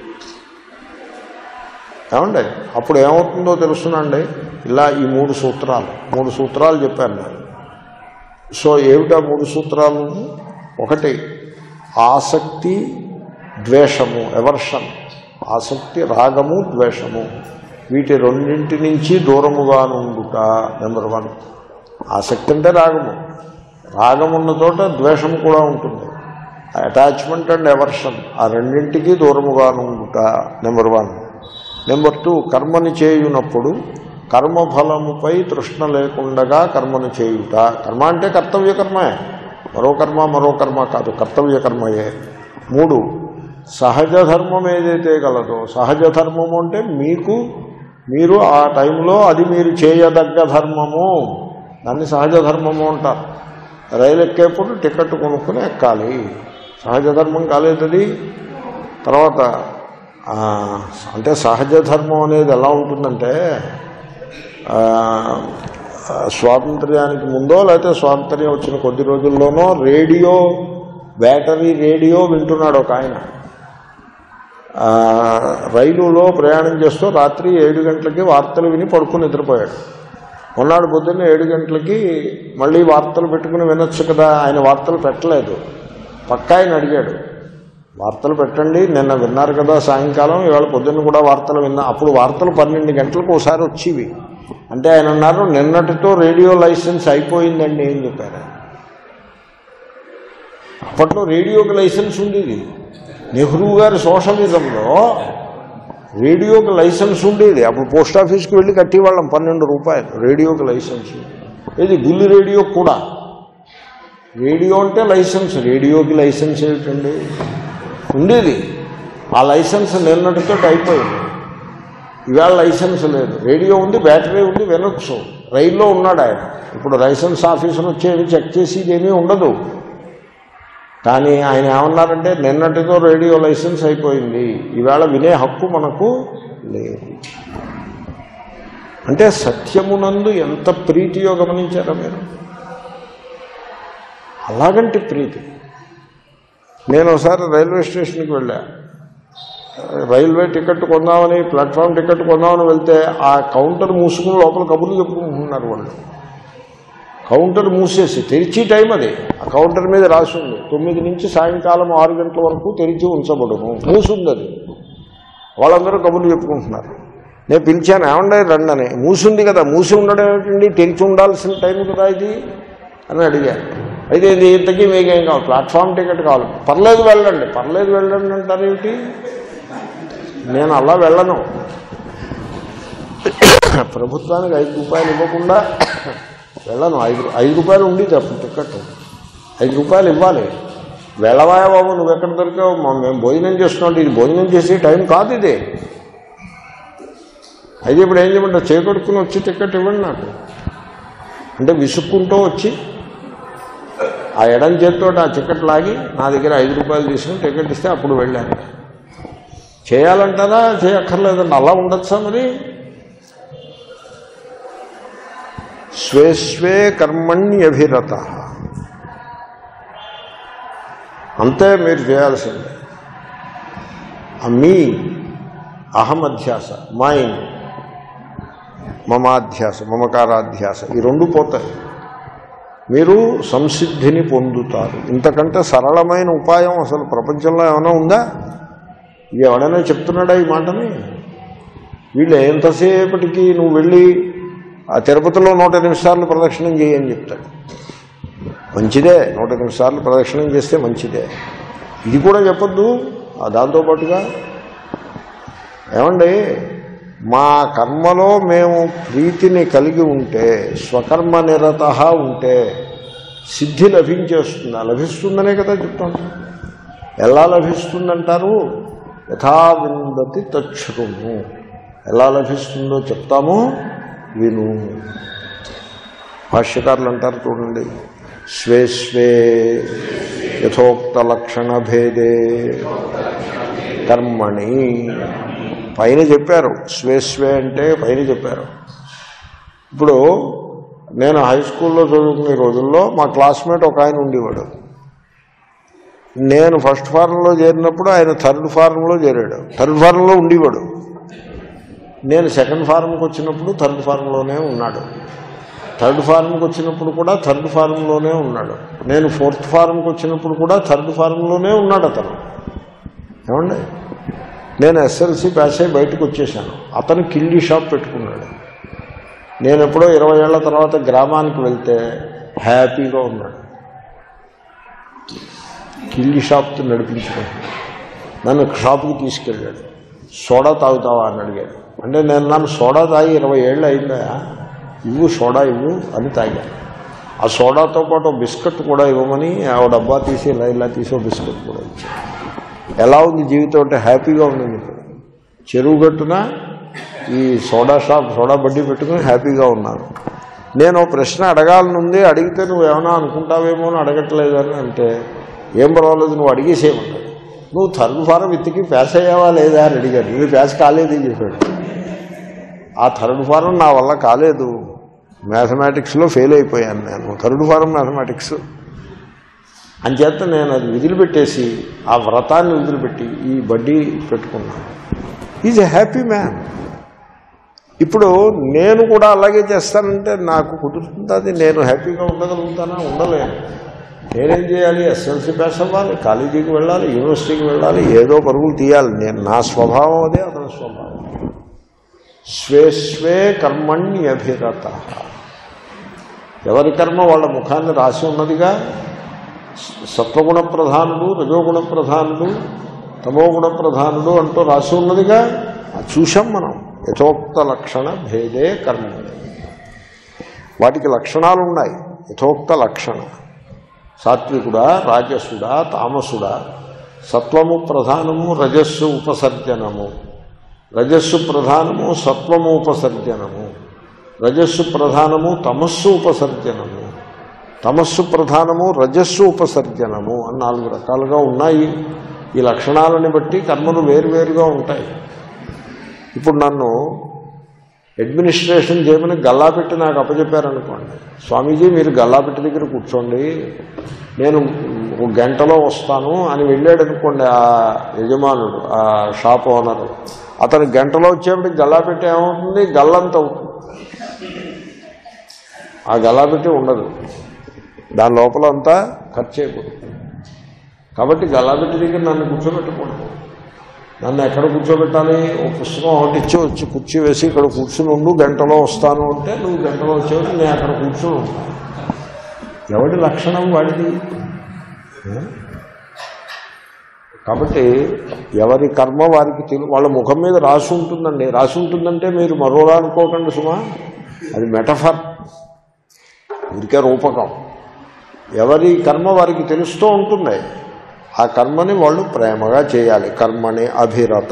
ఏమండి అప్పుడు ఏమవుతుందో తెలుసునండి ఇలా ఈ మూడు సూత్రాలు మూడు సూత్రాలు చెప్పాను నేను సో ఏమిటా మూడు సూత్రాలు ఒకటి ఆసక్తి ద్వేషము ఎవర్షన్ ఆసక్తి రాగము ద్వేషము వీటి రెండింటి నుంచి దూరముగా నుండుట నెంబర్ వన్ ఆసక్తి అంటే రాగము రాగం ఉన్న చోట ద్వేషము కూడా ఉంటుంది అటాచ్మెంట్ అండ్ ఎవర్షన్ ఆ రెండింటికి దూరముగా నుండుట నెంబర్ వన్ నెంబర్ టూ కర్మని చేయునప్పుడు కర్మఫలముపై తృష్ణ లేకుండగా కర్మను చేయుట కర్మ అంటే కర్తవ్య కర్మే మరో కర్మ మరో కర్మ కాదు కర్తవ్య కర్మయే మూడు సహజ ధర్మం ఏదైతే గలదో సహజ ధర్మము అంటే మీకు మీరు ఆ టైంలో అది మీరు చేయదగ్గ ధర్మము దాన్ని సహజ ధర్మము అంటారు రైలు ఎక్కేప్పుడు టికెట్ కొనుక్కుని ఎక్కాలి సహజ ధర్మం కాలేదది తర్వాత ఆ, అంటే సహజ ధర్మం అనేది ఎలా ఉంటుందంటే ఆ, ఆ, స్వాతంత్ర్యానికి ముందో లేకపోతే స్వాతంత్ర్యం వచ్చిన కొద్ది రోజుల్లోనో రేడియో బ్యాటరీ రేడియో వింటున్నాడు ఒక ఆయన ఆ, రైలులో ప్రయాణం చేస్తూ రాత్రి ఏడు గంటలకి వార్తలు విని పడుకుని నిద్రపోయాడు మొన్నాడు పొద్దున్న ఏడు గంటలకి మళ్ళీ వార్తలు పెట్టుకుని వినొచ్చు కదా ఆయన వార్తలు పెట్టలేదు పక్కా ఆయన అడిగాడు వార్తలు పెట్టండి నిన్న విన్నారు కదా సాయంకాలం ఇవాళ పొద్దున్న కూడా వార్తలు విన్నా అప్పుడు వార్తలు పన్నెండు గంటలకు ఒకసారి వచ్చేవి అంటే ఆయన అన్నారు నిన్నటితో రేడియో లైసెన్స్ అయిపోయిందండి అని చెప్పారు ఆయన. అప్పట్లో రేడియోకి లైసెన్స్ ఉండేది నెహ్రూ గారి సోషలిజంలో రేడియోకి లైసెన్స్ ఉండేది అప్పుడు పోస్ట్ ఆఫీస్కి వెళ్ళి కట్టేవాళ్ళం పన్నెండు రూపాయలు రేడియోకి లైసెన్స్ ఇది గుల్లి రేడియో కూడా రేడియో అంటే లైసెన్స్ రేడియోకి లైసెన్స్ ఏమిటండి ఉండేది ఆ లైసెన్స్ నిన్నటితో అయిపోయింది ఇవాళ లైసెన్స్ లేదు రేడియో ఉంది బ్యాటరీ ఉంది వినొచ్చు రైల్లో ఉన్నాడు ఆయన ఇప్పుడు లైసెన్స్ ఆఫీసర్ వచ్చేవి చెక్ చేసేది ఏమీ ఉండదు కానీ ఆయన ఏమన్నారంటే నిన్నటితో రేడియో లైసెన్స్ అయిపోయింది ఈవేళ వినే హక్కు మనకు లేదు అంటే సత్యమునందు ఎంత ప్రీతియో గమనించారా మీరు అలాగంటి ప్రీతి నేను ఒకసారి రైల్వే స్టేషన్కి వెళ్ళా రైల్వే టికెట్ కొందామని ప్లాట్ఫామ్ టికెట్ కొందామని వెళ్తే ఆ కౌంటర్ మూసుకుని లోపల కబుర్లు చెప్పుకుంటున్నారు వాళ్ళు కౌంటర్ మూసేసి తెరిచి టైం అది ఆ కౌంటర్ మీద రాసి ఉంది తొమ్మిది నుంచి సాయంకాలం ఆరు గంటల వరకు తెరిచి ఉంచబడును మూసుంది అది వాళ్ళందరూ కబుర్లు చెప్పుకుంటున్నారు నేను పిలిచాను ఏమండే రండి అని మూసింది కదా మూసి ఉండడం ఏమిటండి తెరిచి ఉండాల్సిన టైం కదా ఇది అని అడిగాను అయితే ఇది ఇంతకీ మీకు ఏం కావాలి ప్లాట్ఫామ్ టికెట్ కావాలి పర్లేదు వెళ్ళండి పర్లేదు వెళ్ళండి అంటారు ఏమిటి నేను అలా వెళ్ళను ప్రభుత్వానికి ఐదు రూపాయలు ఇవ్వకుండా వెళ్ళను ఐదు ఐదు రూపాయలు ఉండేది అప్పుడు టికెట్ ఐదు రూపాయలు ఇవ్వాలి వెళ్ళవాయా బాబు నువ్వు ఎక్కడ దొరికావు మా- మేము భోజనం చేస్తున్నాం ఇది భోజనం చేసే టైం కాదు ఇది అయితే ఇప్పుడు ఏం చేయమంటారు చేకొడుకుని వచ్చి టికెట్ ఇవ్వండి నాకు అంటే విసుక్కుంటూ వచ్చి ఆ ఎడం చేతితో ఆ టికెట్ లాగి నా దగ్గర ఐదు రూపాయలు తీసుకుని టికెట్ ఇస్తే అప్పుడు వెళ్ళాను చేయాలంటారా చేయక్కర్లేదండి అలా ఉండొచ్చా మరి స్వే స్వే కర్మణ్యభిరత అంతే మీరు చేయాల్సిందే ఆ మీ అహమధ్యాస మైండ్ మమాధ్యాస మమకారాధ్యాస ఈ రెండు పోతాయి మీరు సంసిద్ధిని పొందుతారు ఇంతకంటే సరళమైన ఉపాయం అసలు ప్రపంచంలో ఏమైనా ఉందా ఇది ఎవడైనా చెప్తున్నాడా ఈ మాటని వీళ్ళు ఎంతసేపటికి నువ్వు వెళ్ళి ఆ తిరుపతిలో నూట ఎనిమిది సార్లు ప్రదక్షిణం చేయని చెప్తాడు మంచిదే నూట ఎనిమిది సార్లు ప్రదక్షిణం చేస్తే మంచిదే ఇది కూడా చెప్పొద్దు ఆ దాంతోపాటుగా ఏమండి మా కర్మలో మేము ప్రీతిని కలిగి ఉంటే స్వకర్మ నిరత ఉంటే సిద్ధి లభించేస్తుందా లభిస్తుందనే కదా చెప్తాను ఎలా లభిస్తుందంటారు యథా విందతి తచ్చురుము ఎలా లభిస్తుందో చెప్తాము విను భాష్యకారులు అంటారు చూడండి స్వే స్వే యథోక్త లక్షణ భేదే కర్మణి పైన చెప్పారు స్వే స్వే అంటే పైన చెప్పారు ఇప్పుడు నేను హై స్కూల్లో చదువుకునే రోజుల్లో మా క్లాస్మేట్ ఒక ఆయన ఉండేవాడు నేను ఫస్ట్ ఫారంలో చేరినప్పుడు ఆయన థర్డ్ ఫారంలో చేరాడు థర్డ్ ఫారంలో ఉండేవాడు నేను సెకండ్ ఫారంకి వచ్చినప్పుడు థర్డ్ ఫారంలోనే ఉన్నాడు థర్డ్ ఫారంకి వచ్చినప్పుడు కూడా థర్డ్ ఫారంలోనే ఉన్నాడు నేను ఫోర్త్ ఫారంకి వచ్చినప్పుడు కూడా థర్డ్ ఫారంలోనే ఉన్నాడు అతను ఏమండి నేను ఎస్ఎల్సి పాస్ అయి బయటకు వచ్చేసాను అతను కిల్లీ షాప్ పెట్టుకున్నాడు నేను ఎప్పుడో ఇరవై ఏళ్ల తర్వాత గ్రామానికి వెళ్తే హ్యాపీగా ఉన్నాడు కిల్లీ షాప్ నడిపించుకుంటున్నాడు నన్ను షాప్కి తీసుకెళ్ళాడు సోడా తాగుతావా అని అడిగాడు అంటే నేను నన్ను సోడా తాగి ఇరవై ఏళ్ళు అయిందా ఇవ్వు సోడా ఇవ్వు అని తాగాను ఆ సోడాతో పాటు ఒక బిస్కెట్ కూడా ఇవ్వమని ఆ డబ్బా తీసి ఇలా ఇలా తీసి ఒక బిస్కెట్ కూడా ఇచ్చాను ఎలా ఉంది జీవితం అంటే హ్యాపీగా ఉంది ఇప్పుడు చెరువు గట్టున ఈ సోడా షాప్ సోడా బడ్డీ పెట్టుకుని హ్యాపీగా ఉన్నాను నేను ఓ ప్రశ్న అడగాలనుంది అడిగితే నువ్వు ఏమైనా అనుకుంటావేమో అని అడగట్లేదు అని అంటే ఏం పర్వాలేదు నువ్వు అడిగేసేయమన్నాడు నువ్వు థర్డ్ ఫారం ఇత్తికి పాస్ అయ్యావా లేదా అని అడిగాడు నువ్వు పాస్ కాలేదు అని చెప్పాడు ఆ థర్డ్ ఫారం నా వల్ల కాలేదు మ్యాథమెటిక్స్లో ఫెయిల్ అయిపోయాను నేను థర్డ్ ఫారం మ్యాథమెటిక్స్ అంచేత నేను అది వదిలిపెట్టేసి ఆ వ్రతాన్ని వదిలిపెట్టి ఈ బడ్డీ పెట్టుకున్నాను ఈజ్ ఎ హ్యాపీ మ్యాన్ ఇప్పుడు నేను కూడా అలాగే చేస్తానంటే నాకు కుదురుతుంది అది నేను హ్యాపీగా ఉండగలుగుతానా ఉండలేను నేనేం చేయాలి ఎస్ఎల్సీ పాస్ అవ్వాలి కాలేజీకి వెళ్ళాలి యూనివర్సిటీకి వెళ్ళాలి ఏదో పరుగులు తీయాలి నేను నా స్వభావం అదే అతని స్వభావం స్వే స్వే కర్మణ్యభిరత ఎవరి కర్మ వాళ్ళ ముఖాన్ని రాసి ఉన్నదిగా సత్వగుణ ప్రధానుడు రజోగుణ ప్రధానుడు తమోగుణ ప్రధానుడు అంటూ రాసి ఉన్నదిగా అది చూశాం మనం యథోక్త లక్షణ భేదే కర్మ వాటికి లక్షణాలు ఉన్నాయి యథోక్త లక్షణ సాత్వికుడా రాజసుడా తామసుడా సత్వము ప్రధానము రజస్సు ఉపసర్జనము రజస్సు ప్రధానము సత్వము ఉపసర్జనము రజస్సు ప్రధానము తమస్సు ఉపసర్జనము తమస్సు ప్రధానము రజస్సు ఉపసర్జనము అని నాలుగు రకాలుగా ఉన్నాయి ఈ లక్షణాలని బట్టి కర్మలు వేరువేరుగా ఉంటాయి ఇప్పుడు నన్ను అడ్మినిస్ట్రేషన్ చేయమని గల్లాపెట్టి నాకు అప్పచెప్పారనుకోండి స్వామీజీ మీరు గల్లాపెట్టి దగ్గర కూర్చోండి నేను ఒక గంటలో వస్తాను అని వెళ్ళాడు అనుకోండి ఆ యజమానుడు ఆ షాప్ ఓనరు అతను గంటలో వచ్చేప్పటికి గల్లాపెట్టి ఏమవుతుంది గల్లంత అవుతుంది ఆ గల్లాపెట్టి ఉండదు దాని లోపల అంతా ఖర్చు అయిపోతుంది కాబట్టి గల్లాపెట్టి దగ్గర నన్ను కూర్చోబెట్టకూడదు నన్ను ఎక్కడ కూర్చోబెట్టాలి ఓ పుస్తకం ఒకటి ఇచ్చి వచ్చి కుర్చీ వేసి ఇక్కడ కూర్చుని ఉండు గంటలో వస్తాను అంటే నువ్వు గంటలో వచ్చేవాడు నేను అక్కడ కూర్చుని ఉంటాను ఎవడి లక్షణం వాడిది ఏ? కాబట్టి ఎవరి కర్మ వారికి తెలు వాళ్ళ ముఖం మీద రాసి ఉంటుందండి రాసి ఉంటుందంటే మీరు మరోలా అనుకోకండి సుమా అది మెటఫర్ ఊరికే రూపకం ఎవరి కర్మ వారికి తెలుస్తూ ఉంటుంది ఆ కర్మని వాళ్ళు ప్రేమగా చేయాలి కర్మని అభిరత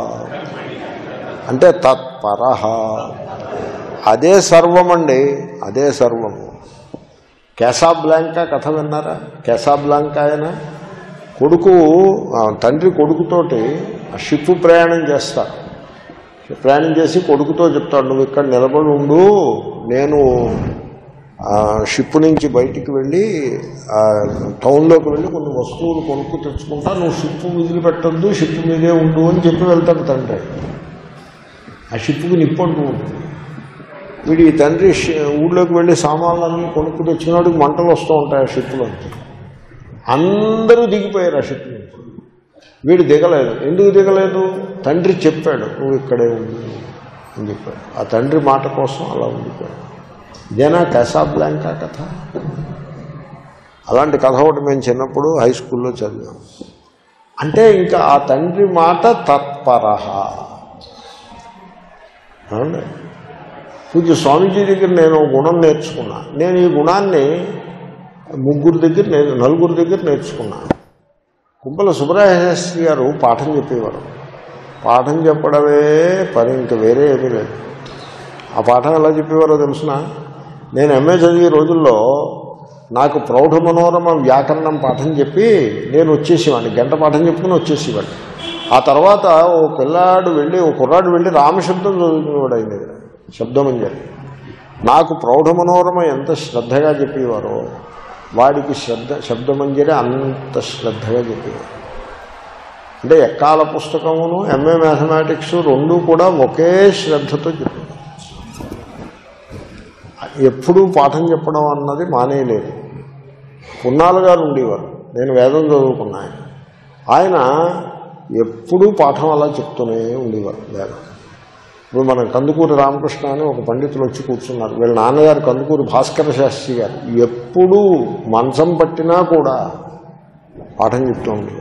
అంటే తత్పర అదే సర్వమండి అదే సర్వము కేసాబ్లాంకా కథ విన్నారా కేసాబ్లాంకా ఆయన కొడుకు ఆ, తండ్రి కొడుకుతోటి ఆ షిప్ ప్రయాణం చేస్తారు ప్రయాణం చేసి కొడుకుతో చెప్తాడు నువ్వు ఇక్కడ నిలబడి ఉండు నేను ఆ, షిప్ నుంచి బయటికి వెళ్ళి ఆ, టౌన్లోకి వెళ్ళి కొన్ని వస్తువులు కొనుక్కు తెచ్చుకుంటా నువ్వు షిప్ వదిలిపెట్టద్దు షిప్ మీదే ఉండు అని చెప్పి వెళ్తాడు తండ్రి ఆ షిప్కి నిప్పంటూ ఉంటుంది వీడి ఈ తండ్రి షి- ఊళ్ళోకి వెళ్ళి సామాన్లన్నీ కొనుక్కు తెచ్చినాడు మంటలు వస్తూ ఉంటాయి ఆ షిప్లోంచి అందరూ దిగిపోయారు ఆ షిప్ నుంచి వీడు దిగలేదు ఎందుకు దిగలేదు తండ్రి చెప్పాడు నువ్వు ఇక్కడే ఉండు ఉండిపోయాడు ఆ తండ్రి మాట కోసం అలా ఉండిపోయాడు ఇదేనా క్యాసాబ్లాంకా కథ అలాంటి కథ ఒకటి మేము చిన్నప్పుడు హై స్కూల్లో చదివాం అంటే ఇంకా ఆ తండ్రి మాట తత్పరహ ఏమండి పూజ్య స్వామీజీ దగ్గర నేను ఒక గుణం నేర్చుకున్నా నేను ఈ గుణాన్ని ముగ్గురు దగ్గర నే- నలుగురు దగ్గర నేర్చుకున్నా కుంపల సుబ్రహ్మణ్యశాస్త్రి గారు పాఠం చెప్పేవారు పాఠం చెప్పడమే పని ఇంకా వేరే ఏమీ లేదు ఆ పాఠం ఎలా చెప్పేవారో తెలుసిన నేను ఎంఏ చదివే రోజుల్లో నాకు ప్రౌఢ మనోరమ వ్యాకరణం పాఠం చెప్పి నేను వచ్చేసేవాడిని గంట పాఠం చెప్పుకుని వచ్చేసేవాడిని ఆ తర్వాత ఓ పిల్లాడు వెళ్ళి ఓ కుర్రాడు వెళ్ళి రామశబ్దం చదువుకునేవాడు ఆయన దగ్గర శబ్దమంజరి నాకు ప్రౌఢ మనోరమ ఎంత శ్రద్ధగా చెప్పేవారో వాడికి శ్రద్ధ శబ్దమంజరి అంత శ్రద్ధగా చెప్పేవారు అంటే ఎక్కాల పుస్తకమును ఎంఏ మ్యాథమెటిక్స్ రెండు కూడా ఒకే శ్రద్ధతో చెప్పేవారు ఎప్పుడూ పాఠం చెప్పడం అన్నది మానేయలేదు పున్నాలు గారు ఉండేవారు నేను వేదం చదువుకున్నా ఆయన ఆయన ఎప్పుడూ పాఠం అలా చెప్తూనే ఉండేవారు వేదం ఇప్పుడు మన కందుకూరి రామకృష్ణ అని ఒక పండితులు వచ్చి కూర్చున్నారు వీళ్ళ నాన్నగారు కందుకూరి భాస్కర శాస్త్రి గారు ఎప్పుడూ మంచం పట్టినా కూడా పాఠం చెప్తూ ఉండేవారు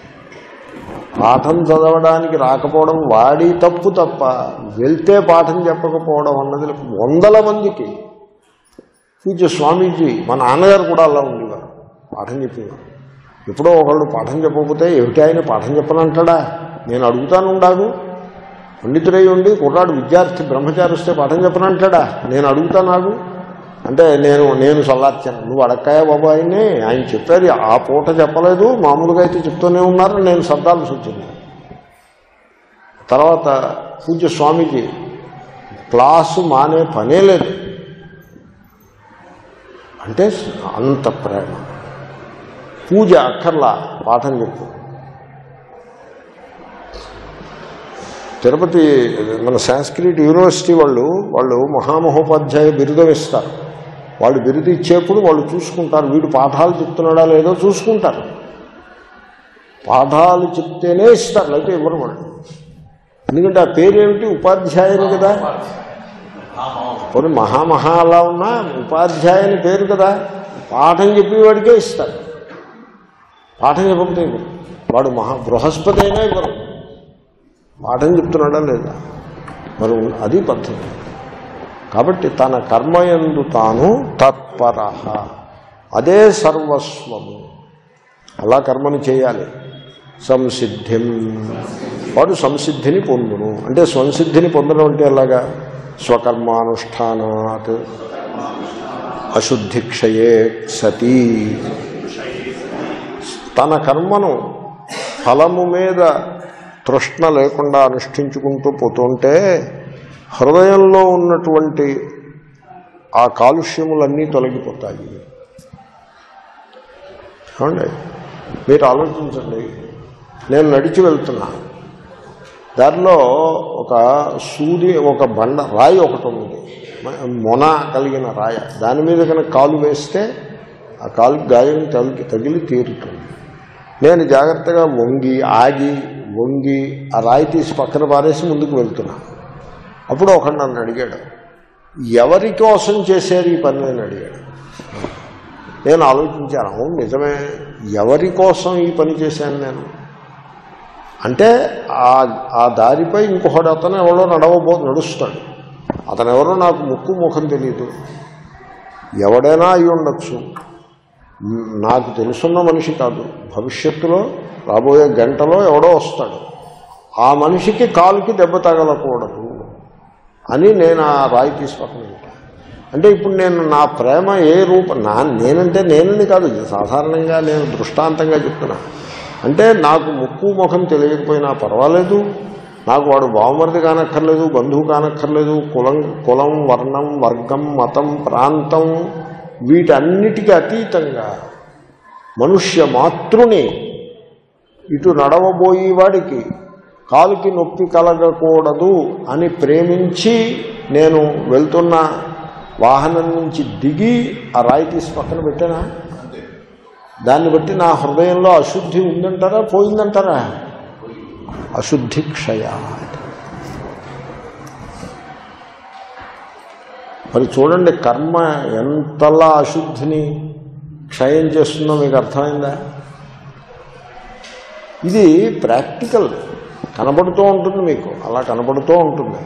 పాఠం చదవడానికి రాకపోవడం వాడి తప్పు తప్ప వెళ్తే పాఠం చెప్పకపోవడం అన్నది వందల మందికి పూజ్య స్వామీజీ మా నాన్నగారు కూడా అలా ఉండేవారు పాఠం చెప్పేవారు ఎప్పుడో ఒకళ్ళు పాఠం చెప్పకపోతే ఏమిటి ఆయన పాఠం చెప్పనంటాడా నేను అడుగుతాను ఉండాగు పండితుడై ఉండి కుర్రాడు విద్యార్థి బ్రహ్మచారి వస్తే పాఠం చెప్పనంటాడా నేను అడుగుతాను నాకు అంటే నేను నేను సల్లార్చాను నువ్వు అడక్కాయా బాబు ఆయన్ని ఆయన చెప్పారు ఆ పూట చెప్పలేదు మామూలుగా అయితే చెప్తూనే ఉన్నారు నేను సర్దాల్సి వచ్చింది తర్వాత పూజ్య స్వామీజీ క్లాసు మానే పనే లేదు అంటే అంత ప్రేమ పూజ అక్కర్లా పాఠం చెప్పు తిరుపతి మన సాంస్క్రిట్ యూనివర్సిటీ వాళ్ళు వాళ్ళు మహామహోపాధ్యాయ బిరుదం ఇస్తారు వాళ్ళు బిరుదు ఇచ్చేప్పుడు వాళ్ళు చూసుకుంటారు వీడు పాఠాలు చెప్తున్నాడా లేదో చూసుకుంటారు పాఠాలు చెప్తేనే ఇస్తారు లేకపోతే ఇవ్వరు వాళ్ళు ఎందుకంటే ఆ పేరేమిటి ఉపాధ్యాయుని కదా కొన్ని మహామహా అలా ఉన్నా ఉపాధ్యాయుని పేరు కదా పాఠం చెప్పేవాడికే ఇస్తారు పాఠం చెప్పకపోతే ఇవ్వరు వాడు మహా బృహస్పతి అయినా ఇవ్వరు పాఠం చెప్తున్నాడా లేదా మరి అది పద్ధతి కాబట్టి తన కర్మయందు తాను తత్పర అదే సర్వస్వము అలా కర్మను చేయాలి సంసిద్ధిం వాడు సంసిద్ధిని పొందును అంటే సంసిద్ధిని పొందడం అంటే ఎలాగా స్వకర్మానుష్ఠానాత్ అశుద్ధిక్షయే సతీ తన కర్మను ఫలము మీద తృష్ణ లేకుండా అనుష్ఠించుకుంటూ పోతుంటే హృదయంలో ఉన్నటువంటి ఆ కాలుష్యములన్నీ తొలగిపోతాయి ఏమండి మీరు ఆలోచించండి నేను నడిచి వెళ్తున్నా దారిలో ఒక సూది ఒక బండ రాయి ఒకటి ఉంది మొన కలిగిన రాయ దాని మీద కనుక కాలు వేస్తే ఆ కాలుకి గాయం తగిలి తగిలి తీరుతుంది నేను జాగ్రత్తగా వంగి ఆగి వంగి ఆ రాయి తీసి పక్కన పారేసి ముందుకు వెళ్తున్నా అప్పుడు ఒకడు నన్ను అడిగాడు ఎవరి కోసం చేశారు ఈ పని అని అడిగాడు నేను ఆలోచించాను అవును నిజమే ఎవరి కోసం ఈ పని చేశాను నేను అంటే ఆ ఆ దారిపై ఇంకొకడు అతను ఎవరో నడవబో నడుస్తాడు అతను ఎవరో నాకు ముక్కు ముఖం తెలియదు ఎవడైనా అయి ఉండొచ్చు మ్, నాకు తెలుసున్న మనిషి కాదు భవిష్యత్తులో రాబోయే గంటలో ఎవడో వస్తాడు ఆ మనిషికి కాలుకి దెబ్బ తగలకూడదు అని నేను ఆ రాయి తీసి పక్కన పెట్టాను. అంటే ఇప్పుడు నేను నా ప్రేమ ఏ రూప నా నేనంటే నేనని కాదు ఇది సాధారణంగా నేను దృష్టాంతంగా చెప్తున్నా అంటే నాకు ముక్కు ముఖం తెలియకపోయినా పర్వాలేదు నాకు వాడు బావమరిది కానక్కర్లేదు బంధువు కానక్కర్లేదు కులం కులం వర్ణం వర్గం మతం ప్రాంతం వీటన్నిటికీ అతీతంగా మనుష్య మాతృని ఇటు నడవబోయేవాడికి కాలుకి నొప్పి కలగకూడదు అని ప్రేమించి నేను వెళ్తున్న వాహనం నుంచి దిగి ఆ రాయి తీసి పక్కన పెట్టానా దాన్ని బట్టి నా హృదయంలో అశుద్ధి ఉందంటారా పోయిందంటారా అశుద్ధి క్షయ మరి చూడండి కర్మ ఎంతలా అశుద్ధిని క్షయం చేస్తుందో మీకు అర్థమైందా ఇది ప్రాక్టికల్ కనబడుతూ ఉంటుంది మీకు అలా కనబడుతూ ఉంటుంది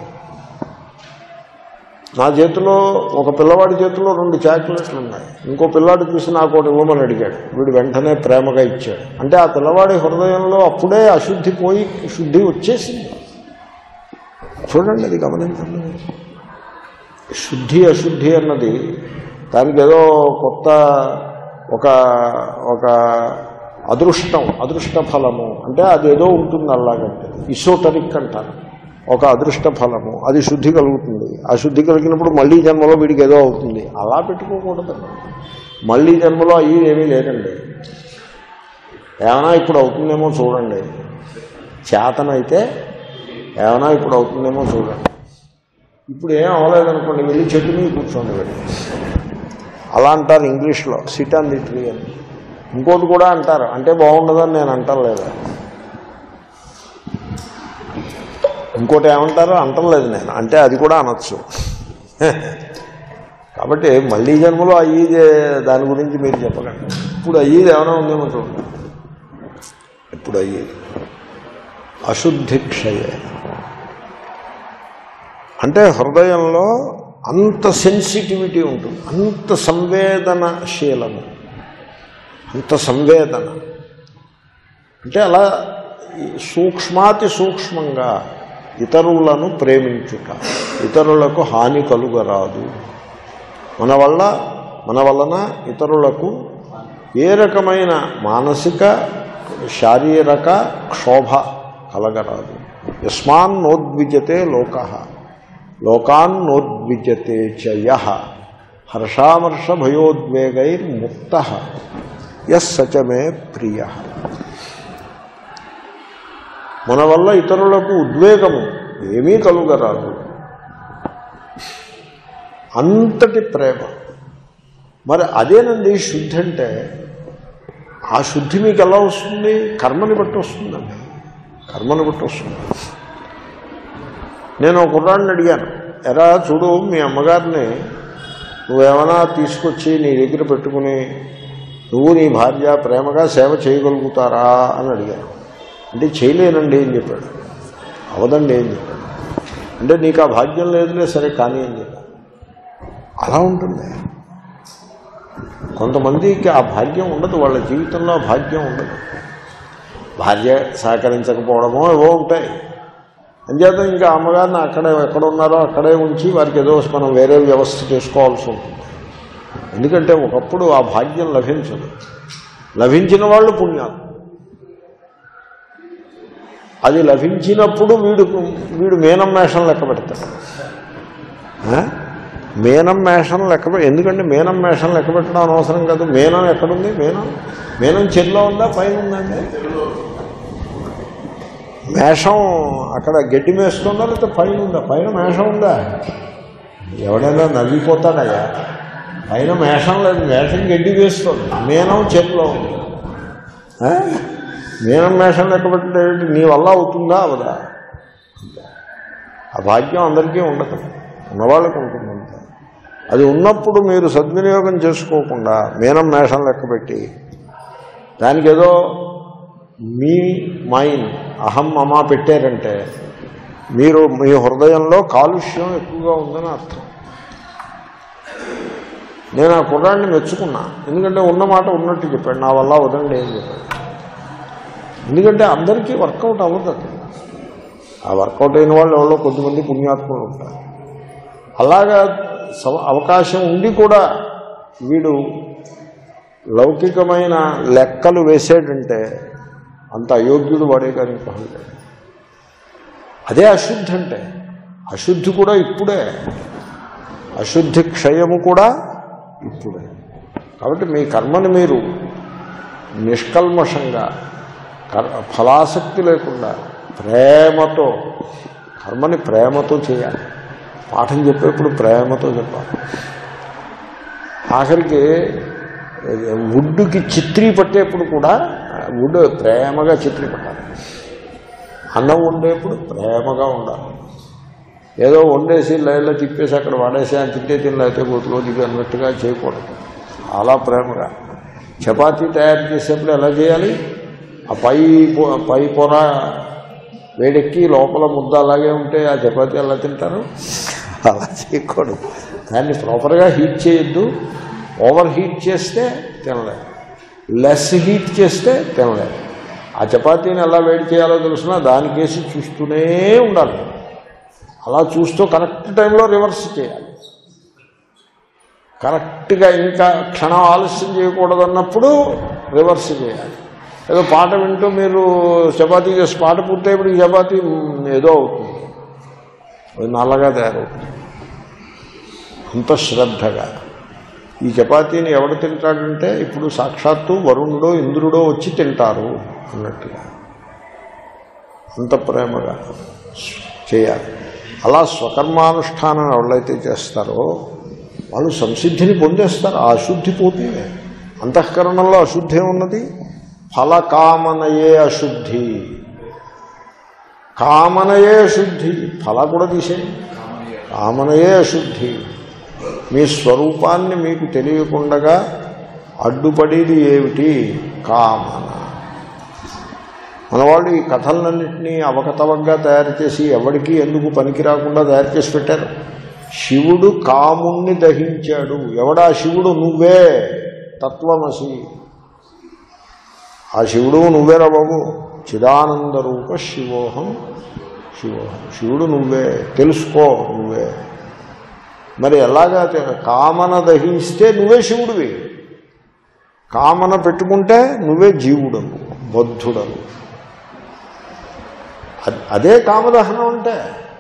నా చేతిలో ఒక పిల్లవాడి చేతిలో రెండు చాక్లెట్లు ఉన్నాయి ఇంకో పిల్లాడు చూసి నాకు ఒకటి ఇవ్వమని అడిగాడు వీడు వెంటనే ప్రేమగా ఇచ్చాడు అంటే ఆ పిల్లవాడి హృదయంలో అప్పుడే అశుద్ధి పోయి శుద్ధి వచ్చేసింది చూడండి అది గమనించండి శుద్ధి అశుద్ధి అన్నది దానికి ఏదో కొత్త ఒక ఒక అదృష్టం అదృష్ట ఫలము అంటే అది ఏదో ఉంటుంది అలాగంటే ఇసోటరిక్ అంటారు ఒక అదృష్ట ఫలము అది శుద్ధి కలుగుతుంది ఆ శుద్ధి కలిగినప్పుడు మళ్ళీ జన్మలో వీడికి ఏదో అవుతుంది అలా పెట్టుకోకూడదు మళ్ళీ జన్మలో అయ్యి ఏమీ లేదండి ఏమైనా ఇప్పుడు అవుతుందేమో చూడండి చేతనైతే ఏమైనా ఇప్పుడు అవుతుందేమో చూడండి ఇప్పుడు ఏం అవ్వలేదనుకోండి వెళ్ళి చెట్టు మీద కూర్చోండి వెళ్ళి అలా అంటారు ఇంగ్లీష్లో సిట్ ఆన్ ది ట్రీ అని ఇంకోటి కూడా అంటారు అంటే బాగుండదని నేను అంటలేదు ఇంకోటి ఏమంటారో అంటలేదు నేను అంటే అది కూడా అనొచ్చు కాబట్టి మళ్ళీ జన్మలో అయ్యేది దాని గురించి మీరు చెప్పకండి ఇప్పుడు అయ్యేది ఏమైనా ఉందేమో చూడండి ఇప్పుడు అయ్యేది అశుద్ధి క్షయ అంటే హృదయంలో అంత సెన్సిటివిటీ ఉంటుంది అంత సంవేదనశీలము అంత సంవేదన అంటే అలా ఈ సూక్ష్మాతి సూక్ష్మంగా ఇతరులను ప్రేమించుట ఇతరులకు హాని కలుగరాదు మన వల్ల మన వలన ఇతరులకు ఏ రకమైన మానసిక శారీరక క్షోభ కలగరాదు యస్మాన్ నోద్విజతే లోక లోకాన్ నోద్విజతే చయ హర్షామర్ష భయోద్వేగైర్ముక్త ఎస్ సచమే ప్రియ మన వల్ల ఇతరులకు ఉద్వేగము ఏమీ కలుగరాదు అంతటి ప్రేమ మరి అదేనండి శుద్ధి అంటే ఆ శుద్ధి మీకు ఎలా వస్తుంది కర్మని బట్టి వస్తుందండి కర్మని బట్టి వస్తుంది నేను ఒక కుర్రాడిని అడిగాను ఎరా చూడు మీ అమ్మగారిని నువ్వేమైనా తీసుకొచ్చి నీ దగ్గర పెట్టుకుని నువ్వు నీ భార్య ప్రేమగా సేవ చేయగలుగుతారా అని అడిగాను అంటే చేయలేనండి అని చెప్పాడు అవదండి అని చెప్పాడు అంటే నీకు ఆ భాగ్యం లేదులే సరే కానీ అని చెప్పాడు అలా ఉంటుంది కొంతమందికి ఆ భాగ్యం ఉండదు వాళ్ళ జీవితంలో ఆ భాగ్యం ఉండదు భార్య సహకరించకపోవడమో ఏవో ఉంటాయి అంచేత ఇంకా అమ్మగారిని అక్కడే ఎక్కడ ఉన్నారో అక్కడే ఉంచి వారికి ఏదో మనం వేరే వ్యవస్థ చేసుకోవాల్సి ఉంటుంది ఎందుకంటే ఒకప్పుడు ఆ భాగ్యం లభించదు లభించిన వాళ్ళు పుణ్యాలు అది లభించినప్పుడు వీడు వీడు మేనం మేషం లెక్క పెడతాడు ఆ? మేనం మేషం లెక్క పె- ఎందుకంటే మేనం మేషం లెక్క పెట్టడం అనవసరం కాదు మేనం ఎక్కడుంది మేనం మేనం చెల్లో ఉందా పైన ఉందండి మేషం అక్కడ గడ్డి మేస్తుందా లేకపోతే పైన ఉందా పైన మేషం ఉందా ఎవడైనా నవ్విపోతాడయ్యా పైన మేషం లేదు మేషం గడ్డి వేస్తుంది మేనం చెట్లో ఉంది ఆ? మీనం మేషం లెక్క పెట్టడం ఏంటి? నీ వల్ల అవుతుందా అవదా ఆ భాగ్యం అందరికీ ఉండదు ఉన్నవాళ్ళకి ఉంటుంది అంతే అది ఉన్నప్పుడు మీరు సద్వినియోగం చేసుకోకుండా మీనం మేషం లెక్క పెట్టి దానికి ఏదో మీ మైన్ అహం మమా పెట్టారంటే మీరు మీ హృదయంలో కాలుష్యం ఎక్కువగా ఉందని అర్థం నేను ఆ కుర్రాడిని మెచ్చుకున్నా ఎందుకంటే ఉన్న మాట ఉన్నట్టు చెప్పాడు నా వల్ల వదండి ఏం చెప్పాడు ఎందుకంటే అందరికీ వర్కౌట్ అవ్వదు అది. ఆ వర్కౌట్ అయిన వాళ్ళు ఎవరో కొద్దిమంది పుణ్యాత్ములు ఉంటారు అలాగా సవ- అవకాశం ఉండి కూడా వీడు లౌకికమైన లెక్కలు వేసాడంటే అంత అయోగ్యుడు వాడే కానీ ఇంకొకడు లేడు. అదే అశుద్ధి అంటే అశుద్ధి కూడా ఇప్పుడే అశుద్ధి క్షయము కూడా ఇప్పుడే కాబట్టి మీ కర్మని మీరు నిష్కల్మషంగా కర్- ఫలాసక్తి లేకుండా ప్రేమతో కర్మని ప్రేమతో చేయాలి పాఠం చెప్పేప్పుడు ప్రేమతో చెప్పాలి ఆఖరికి వుడ్డుకి చిత్రీ పట్టేప్పుడు కూడా వుడ్ ప్రేమగా చిత్రీ పట్టాలి అన్నం వండేప్పుడు ప్రేమగా ఉండాలి ఏదో వండేసి లైన్లో తిప్పేసి అక్కడ వాడేసి అని తింటే తినలేకపోతే గోతులో దిగి అన్నట్టుగా చేయకూడదు చాలా ప్రేమగా చపాతీ తయారు చేసేప్పుడు ఎలా చేయాలి ఆ పై పొ- పై పొర వేడెక్కి లోపల ముద్ద అలాగే ఉంటే ఆ చపాతీ ఎలా తింటారు అలా చేయకూడదు దాన్ని ప్రాపర్గా హీట్ చేయొద్దు ఓవర్ హీట్ చేస్తే తినలేదు లెస్ హీట్ చేస్తే తినలేదు ఆ చపాతీని ఎలా వేడి చేయాలో తెలిసినా దానికేసి చూస్తూనే ఉండాలి అలా చూస్తూ కరెక్ట్ టైంలో రివర్స్ చేయాలి కరెక్ట్గా ఇంకా క్షణం ఆలస్యం చేయకూడదు అన్నప్పుడు రివర్స్ చేయాలి ఏదో పాట వింటూ మీరు చపాతీ చేసి పాట పూర్తయినప్పుడు ఈ చపాతీ మ్, ఏదో అవుతుంది అది నల్లగా తయారవుతుంది అంత శ్రద్ధగా ఈ చపాతీని ఎవడు తింటాడంటే ఇప్పుడు సాక్షాత్తు వరుణుడో ఇంద్రుడో వచ్చి తింటారు అన్నట్టుగా అంత ప్రేమగా చేయాలి అలా స్వకర్మానుష్ఠానం ఎవరైతే చేస్తారో వాళ్ళు సంసిద్ధిని పొందేస్తారు ఆ అశుద్ధి పోతుంది అంతఃకరణంలో అశుద్ధి ఏమున్నది ఫలకామనయే అశుద్ధి కామనయే అశుద్ధి ఫల కూడా తీసేయండి కామనయే అశుద్ధి మీ స్వరూపాన్ని మీకు తెలియకుండగా అడ్డుపడేది ఏమిటి కామన మనవాళ్ళు ఈ కథలన్నింటినీ అవకతవకగా తయారు చేసి ఎవడికి ఎందుకు పనికి రాకుండా తయారు చేసి పెట్టారు శివుడు కాముణ్ణి దహించాడు ఎవడా శివుడు నువ్వే తత్వమసి ఆ శివుడు నువ్వేరా బాబు చిదానంద రూప శివోహం శివోహం శివుడు నువ్వే తెలుసుకో నువ్వే మరి ఎలాగా తె- కామన దహిస్తే నువ్వే శివుడివి కామన పెట్టుకుంటే నువ్వే జీవుడను బద్ధుడను అద్- అదే కామదహనం అంటే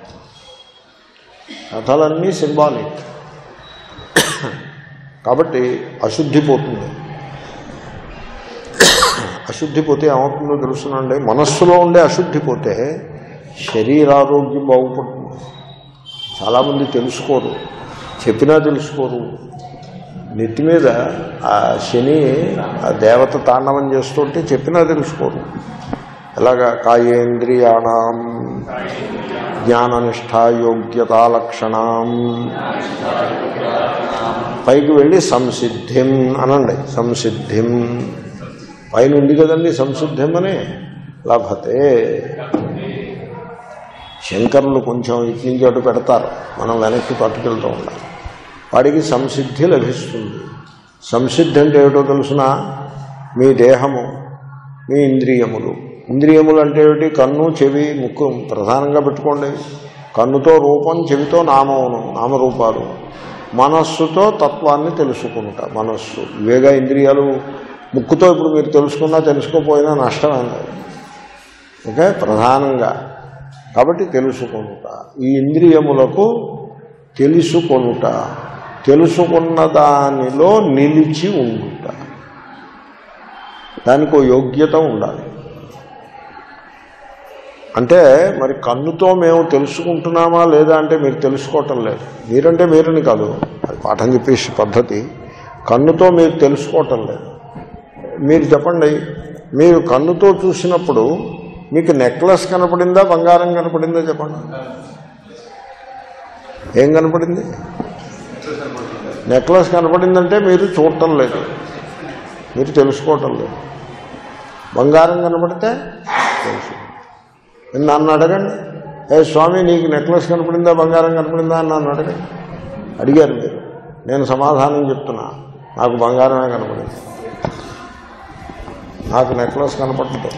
కథలన్నీ సింబాలిక్ కాబట్టి అశుద్ధి పోతుంది అశుద్ధి పోతే ఏమవుతుందో తెలుసునండి మనస్సులో ఉండే అశుద్ధి పోతే శరీరారోగ్యం బాగుపడుతుంది చాలామంది తెలుసుకోరు చెప్పినా తెలుసుకోరు నెత్తి మీద ఆ శని ఆ దేవత తాండవం చేస్తుంటే చెప్పినా తెలుసుకోరు ఎలాగా కాయేంద్రియాణం జ్ఞాననిష్ట యోగ్యతా లక్షణం పైకి వెళ్ళి సంసిద్ధిం అనండి సంసిద్ధిం పైన ఉంది కదండి సంసిద్ధిం అని లభతే శంకరులు కొంచెం ఇటు నుంచి అటు పెడతారు మనం వెనక్కి పట్టుకెళ్తూ ఉండాలి వాడికి సంసిద్ధి లభిస్తుంది సంసిద్ధి అంటే ఏమిటో తెలుసిన మీ దేహము మీ ఇంద్రియములు ఇంద్రియములు అంటే ఏమిటి కన్ను చెవి ముక్కు ప్రధానంగా పెట్టుకోండి కన్నుతో రూపం చెవితో నామమును నామరూపాలు మనస్సుతో తత్వాన్ని తెలుసుకుంటా మనస్సు ఇవేగా ఇంద్రియాలు ముక్కుతో ఇప్పుడు మీరు తెలుసుకున్నా తెలుసుకోపోయినా నష్టమేం లేదు ఓకే ప్రధానంగా కాబట్టి తెలుసుకొనుట ఈ ఇంద్రియములకు తెలుసుకొనుట తెలుసుకున్న దానిలో నిలిచి ఉండుట దానికి ఓ యోగ్యత ఉండాలి అంటే మరి కన్నుతో మేము తెలుసుకుంటున్నామా లేదా అంటే మీరు తెలుసుకోవటం లేదు మీరంటే మీరని కాదు అది పాఠం చెప్పేసి పద్ధతి కన్నుతో మీరు తెలుసుకోవటం లేదు మీరు చెప్పండి మీరు కన్నుతో చూసినప్పుడు మీకు నెక్లెస్ కనపడిందా బంగారం కనపడిందా చెప్పండి ఏం కనపడింది నెక్లెస్ కనపడిందంటే మీరు చూడటం లేదు మీరు తెలుసుకోవటం లేదు బంగారం కనపడితే తెలుసు నన్ను అడగండి ఏ స్వామి నీకు నెక్లెస్ కనపడిందా బంగారం కనపడిందా అని నన్ను అడగండి అడిగారు మీరు నేను సమాధానం చెప్తున్నా నాకు బంగారమే కనపడింది నాకు నెక్లెస్ కనపడదు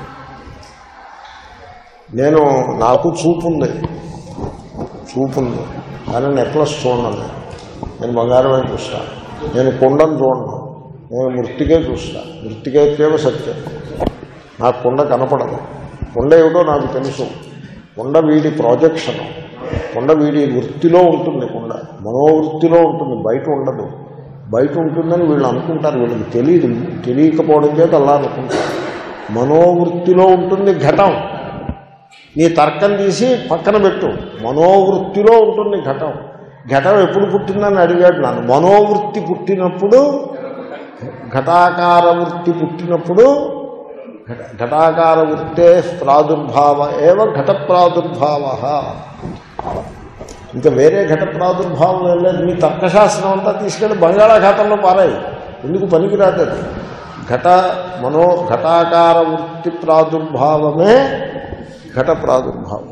నేను నాకు చూపు ఉంది చూపు ఉంది కానీ నెక్లెస్ చూడను నేను నేను బంగారమే చూస్తాను నేను కొండను చూడను నేను మృతికే చూస్తాను మృతికైతేవ సత్యం నాకు కొండ కనపడదు కొండ ఏమిటో నాకు తెలుసు కొండ వీడి ప్రాజెక్షన్ కొండ వీడి వృత్తిలో ఉంటుంది కొండ మనోవృత్తిలో ఉంటుంది బయట ఉండదు బయట ఉంటుందని వీళ్ళు అనుకుంటారు వీళ్ళకి తెలియదు తెలియకపోవడం చేత అలా అనుకుంటారు మనోవృత్తిలో ఉంటుంది ఘటం నీ తర్కం తీసి పక్కన పెట్టు మనోవృత్తిలో ఉంటుంది ఘటం ఘటం ఎప్పుడు పుట్టిందని అడిగాడు నన్ను మనోవృత్తి పుట్టినప్పుడు ఘటాకార వృత్తి పుట్టినప్పుడు ఘట- ఘటాకార వృత్తే ప్రాదుర్భావ ఏవ ఘట ప్రాదుర్భావ ఇంకా వేరే ఘట ప్రాదుర్భావం వెళ్ళలేదు మీ తర్కశాస్త్రం అంతా తీసుకెళ్ళి బంగాళాఖాతంలో పారాయి ఎందుకు పనికిరాదు అది ఘట మనో ఘటాకార వృత్తి ప్రాదుర్భావమే ఘట ప్రాదుర్భావం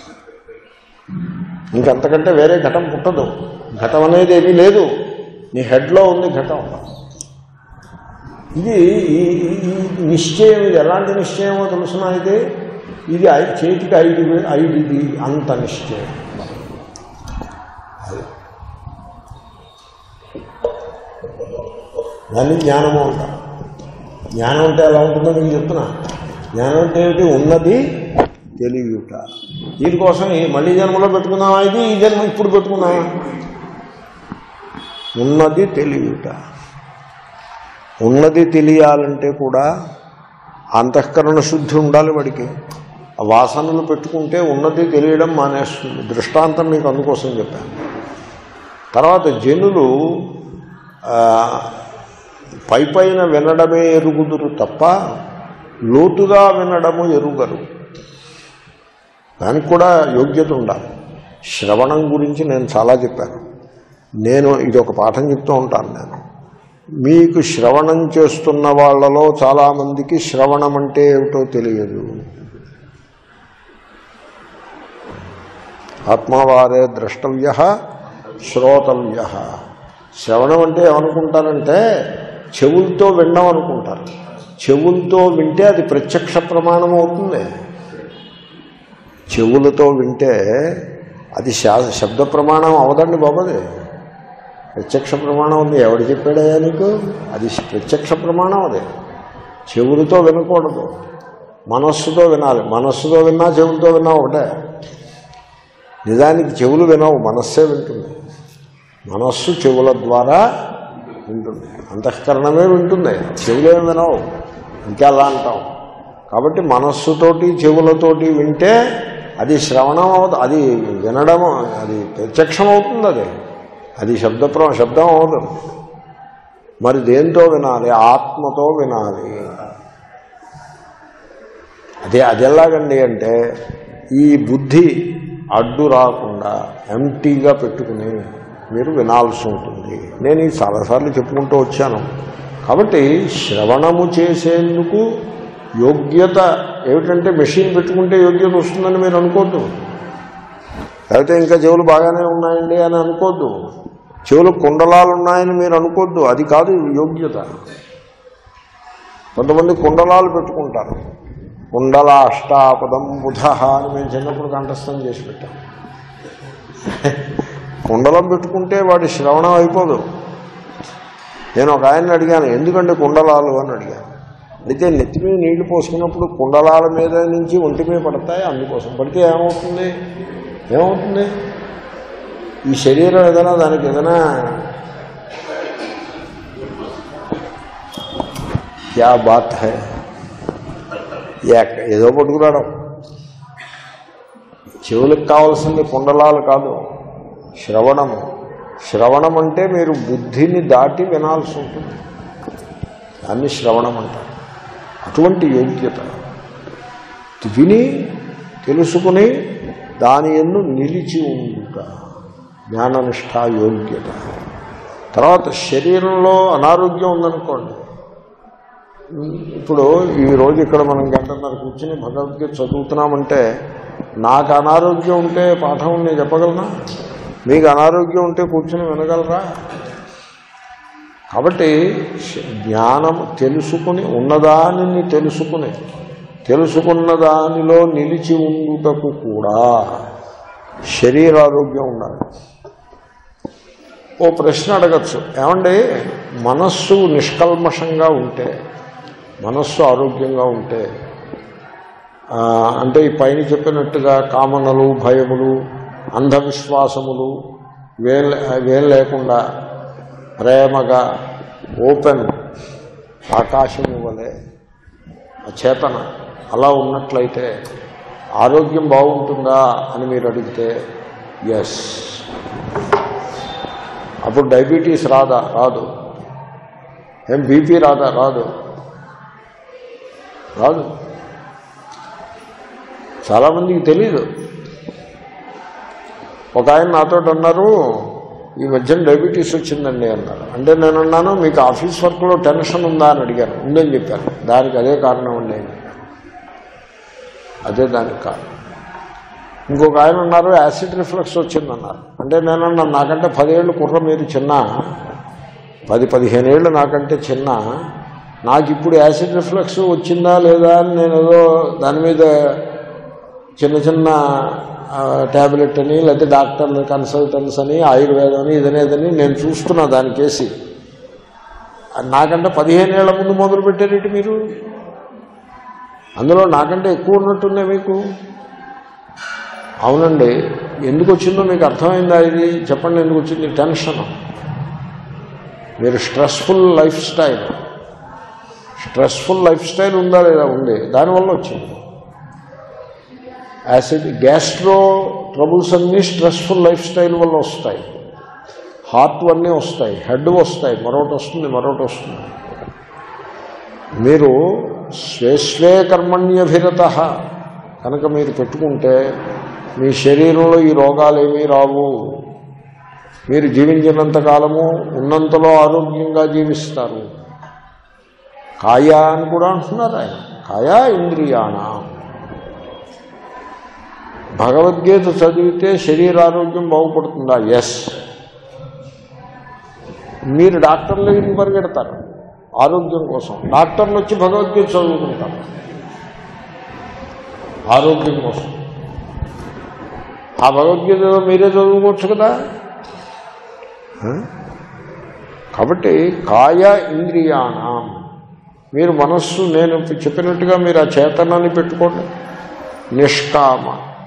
ఇంకంతకంటే వేరే ఘటం పుట్టదు ఘటం అనేది ఏమీ లేదు నీ హెడ్లో ఉంది ఘటం ఇది ఈ ఈ- ఈ నిశ్చయం ఇది ఎలాంటి నిశ్చయమో తెలుసిన అయితే ఇది ఐ- చేతికి ఐదు వే- ఐదు ఇది అంత నిశ్చయం అది. దాన్ని జ్ఞానము అంటారు జ్ఞానం అంటే ఎలా ఉంటుందో నేను చెప్తున్నా జ్ఞానం అంటే ఏమిటి ఉన్నది తెలియట దీనికోసం ఈ మళ్ళీ జన్మలో పెట్టుకుందామా ఇది ఈ జన్మ ఇప్పుడు పెట్టుకుందామా ఉన్నది తెలియట ఉన్నది తెలియాలంటే కూడా అంతఃకరణ శుద్ధి ఉండాలి వాడికి ఆ వాసనలు పెట్టుకుంటే ఉన్నది తెలియడం మానేస్తుంది దృష్టాంతం మీకు అందుకోసం చెప్పాను తర్వాత జనులు ఆ, పై పైన వినడమే ఎరుగుదురు తప్ప లోతుగా వినడము ఎరుగరు దానికి కూడా యోగ్యత ఉండాలి శ్రవణం గురించి నేను చాలా చెప్పాను నేను ఇది ఒక పాఠం చెప్తూ ఉంటాను నేను మీకు శ్రవణం చేస్తున్న వాళ్ళలో చాలామందికి శ్రవణం అంటే ఏమిటో తెలియదు ఆత్మవారే ద్రష్టవ్య శ్రోతవ్య శ్రవణం అంటే ఏమనుకుంటారంటే చెవులతో వినడం అనుకుంటారు చెవులతో వింటే అది ప్రత్యక్ష ప్రమాణం అవుతుంది చెవులతో వింటే అది శా శబ్ద ప్రమాణం అవదండి బాబది ప్రత్యక్ష ప్రమాణం ఉంది ఎవడు చెప్పాడయ్యా నీకు అది ప్రత్యక్ష ప్రమాణం అది చెవులతో వినకూడదు మనస్సుతో వినాలి మనస్సుతో విన్నా చెవులతో విన్నా ఒకటే నిజానికి చెవులు వినవు మనస్సే వింటుంది మనస్సు చెవుల ద్వారా వింటుంది అంతఃకరణమే వింటుంది చెవులేం వినవు ఇంకా అలా అంటాం కాబట్టి మనస్సుతోటి చెవులతోటి వింటే అది శ్రవణం అవుతుంది అది వినడం అది ప్రత్యక్షం అవుతుంది అది అది శబ్ద ప్ర- శబ్దం అవుతుంది మరి దేంతో వినాలి ఆత్మతో వినాలి అదే అది ఎలాగండి అంటే ఈ బుద్ధి అడ్డు రాకుండా ఎంటీగా పెట్టుకుని మీరు వినాల్సి ఉంటుంది నేను ఇది చాలాసార్లు చెప్పుకుంటూ వచ్చాను కాబట్టి శ్రవణము చేసేందుకు యోగ్యత ఏమిటంటే మెషిన్ పెట్టుకుంటే యోగ్యత వస్తుందని మీరు అనుకోద్దు లేకపోతే ఇంకా చెవులు బాగానే ఉన్నాయండి అని అనుకోద్దు చెవులు కుండలాలు ఉన్నాయని మీరు అనుకోద్దు అది కాదు యోగ్యత కొంతమంది కుండలాలు పెట్టుకుంటారు కుండల అష్టాపదం బుధ అని మేము చిన్నప్పుడు కంఠస్థం చేసి పెట్టాం కుండలం పెట్టుకుంటే వాడి శ్రవణం అయిపోదు నేను ఒక ఆయన్ని అడిగాను ఎందుకంటే కుండలాలు అని అడిగాను అయితే నెత్తి మీద నీళ్లు పోసుకున్నప్పుడు కుండలాల మీద నుంచి ఒంటి మీద పడతాయి అందుకోసం పడితే ఏమవుతుంది ఏమవుతుంది ఈ శరీరం ఏదైనా దానికి ఏదైనా క్యా బాత్ హై ఏక- ఏదో పట్టుకురావడం చెవులకు కావాల్సింది కుండలాలు కాదు శ్రవణము శ్రవణం అంటే మీరు బుద్ధిని దాటి వినాల్సి ఉంటుంది దాన్ని శ్రవణం అంటారు అటువంటి యోగ్యత విని తెలుసుకుని దాని ఎందు నిలిచి ఉండుట జ్ఞాననిష్ట యోగ్యత తర్వాత శరీరంలో అనారోగ్యం ఉందనుకోండి ఇప్పుడు ఈ రోజు ఇక్కడ మనం గంటన్నర కూర్చుని భగవద్గీత చదువుతున్నామంటే నాకు అనారోగ్యం ఉంటే పాఠం నేను చెప్పగలనా మీకు అనారోగ్యం ఉంటే కూర్చుని వినగలరా కాబట్టి శ- జ్ఞానం తెలుసుకుని ఉన్నదానిని తెలుసుకుని తెలుసుకున్న దానిలో నిలిచి ఉండుటకు కూడా శరీరారోగ్యం ఉండాలి ఓ ప్రశ్న అడగచ్చు ఏమండి మనస్సు నిష్కల్మషంగా ఉంటే మనస్సు ఆరోగ్యంగా ఉంటే ఆ, అంటే ఈ పైన చెప్పినట్టుగా కామనలు భయములు అంధవిశ్వాసములు వేం వేం లేకుండా ప్రేమగా ఓపెన్ ఆకాశం వలె ఆ చేతన అలా ఉన్నట్లయితే ఆరోగ్యం బాగుంటుందా అని మీరు అడిగితే ఎస్ అప్పుడు డయాబెటీస్ రాదా రాదు ఏం బీపీ రాదా రాదు రాదు చాలామందికి తెలీదు ఒక ఆయన నాతో అన్నారు ఈ మధ్యన డయాబెటీస్ వచ్చిందండి అన్నారు అంటే నేను అన్నాను మీకు ఆఫీస్ వర్క్లో టెన్షన్ ఉందా అని అడిగాను ఉందని చెప్పాను దానికి అదే కారణం అండి అదే దానికి కారణం ఇంకొక ఆయన ఉన్నారు యాసిడ్ రిఫ్లక్స్ వచ్చిందన్నారు అంటే నేను అన్నాను నాకంటే పదేళ్ళు కుర్ర మీరు చిన్న పది పదిహేను ఏళ్ళు నాకంటే చిన్న నాకు ఇప్పుడు యాసిడ్ రిఫ్లక్స్ వచ్చిందా లేదా అని నేను ఏదో దాని మీద చిన్న చిన్న ట్యాబ్లెట్ అని లేకపోతే డాక్టర్ల కన్సల్టెన్స్ అని ఆయుర్వేదం అని ఇదనేదని నేను చూస్తున్నా దానికేసి నాకంటే పదిహేను ఏళ్ల ముందు మొదలు పెట్టారేంటి మీరు అందులో నాకంటే ఎక్కువ ఉన్నట్టుందే మీకు అవునండి ఎందుకు వచ్చిందో మీకు అర్థమైందా ఇది చెప్పండి ఎందుకు వచ్చింది టెన్షన్ మీరు stressful lifestyle stressful lifestyle ఉందా లేదా ఉంది దానివల్ల వచ్చింది యాసిడ్ గ్యాస్ట్రో ట్రబుల్స్ అన్నీ స్ట్రెస్ఫుల్ లైఫ్ స్టైల్ వల్ల వస్తాయి హార్ట్ అన్నీ వస్తాయి హెడ్ వస్తాయి మరొకటి వస్తుంది మరొకటి వస్తుంది మీరు స్వేస్వే కర్మణ్యభిరత కనుక మీరు పెట్టుకుంటే మీ శరీరంలో ఈ రోగాలు ఏమీ రావు మీరు జీవించినంత కాలము ఉన్నంతలో ఆరోగ్యంగా జీవిస్తారు కాయ అని కూడా అంటున్నారు ఆయన కాయా ఇంద్రియాణ భగవద్గీత చదివితే శరీరారోగ్యం బాగుపడుతుందా ఎస్ మీరు డాక్టర్ల దగ్గరికి పరిగెడతారు ఆరోగ్యం కోసం డాక్టర్లు వచ్చి భగవద్గీత చదువుకుంటారు ఆరోగ్యం కోసం ఆ భగవద్గీత మీరే చదువుకోవచ్చు కదా ఆ? కాబట్టి కాయ ఇంద్రియాణం మీరు మనస్సు నేను చెప్పినట్టుగా మీరు ఆ చేతనాన్ని పెట్టుకోండి నిష్కామ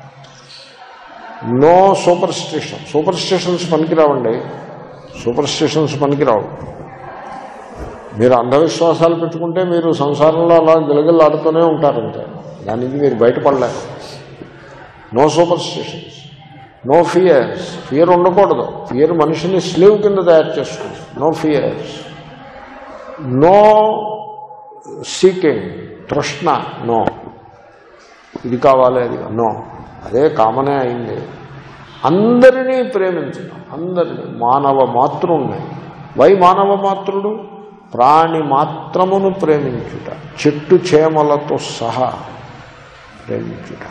no superstition superstitions పనికిరావండి సూపర్ స్టిషన్స్ పనికిరావు మీరు అంధవిశ్వాసాలు పెట్టుకుంటే మీరు సంసారంలో అలా గిలగిల్లాడుతూనే ఉంటారంతే దాని నుంచి మీరు బయటపడలేరు no superstitions no fears fear ఉండకూడదు ఫియర్ మనిషిని స్లీవ్ కింద తయారు చేస్తుంది నో ఫియర్స్ నో సీకింగ్ తృష్ణ నో ఇది కావాలి అది నో అదే కామనే అయింది అందరినీ ప్రేమించడం అందరినీ మానవ మాతృణ్ణి వై మానవ మాతృడు ప్రాణి మాత్రమును ప్రేమించుట చెట్టు చేమలతో సహా ప్రేమించుట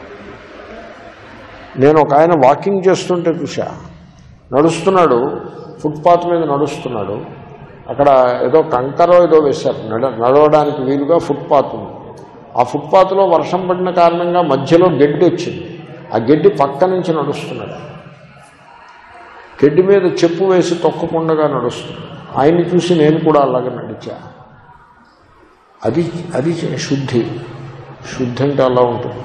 నేను ఒక ఆయన వాకింగ్ చేస్తుంటే చూసా నడుస్తున్నాడు ఫుట్పాత్ మీద నడుస్తున్నాడు అక్కడ ఏదో కంకరో ఏదో వేశారు నడ నడవడానికి వీలుగా ఫుట్పాత్ ఉంది ఆ ఫుట్పాత్లో వర్షం పడిన కారణంగా మధ్యలో గడ్డి వచ్చింది ఆ గడ్డి పక్క నుంచి నడుస్తున్నాడు గడ్డి మీద చెప్పు వేసి తొక్కకుండా నడుస్తున్నాడు ఆయన్ని చూసి నేను కూడా అలాగే నడిచా అది అది శుద్ధి శుద్ధి అంటే అలా ఉంటుంది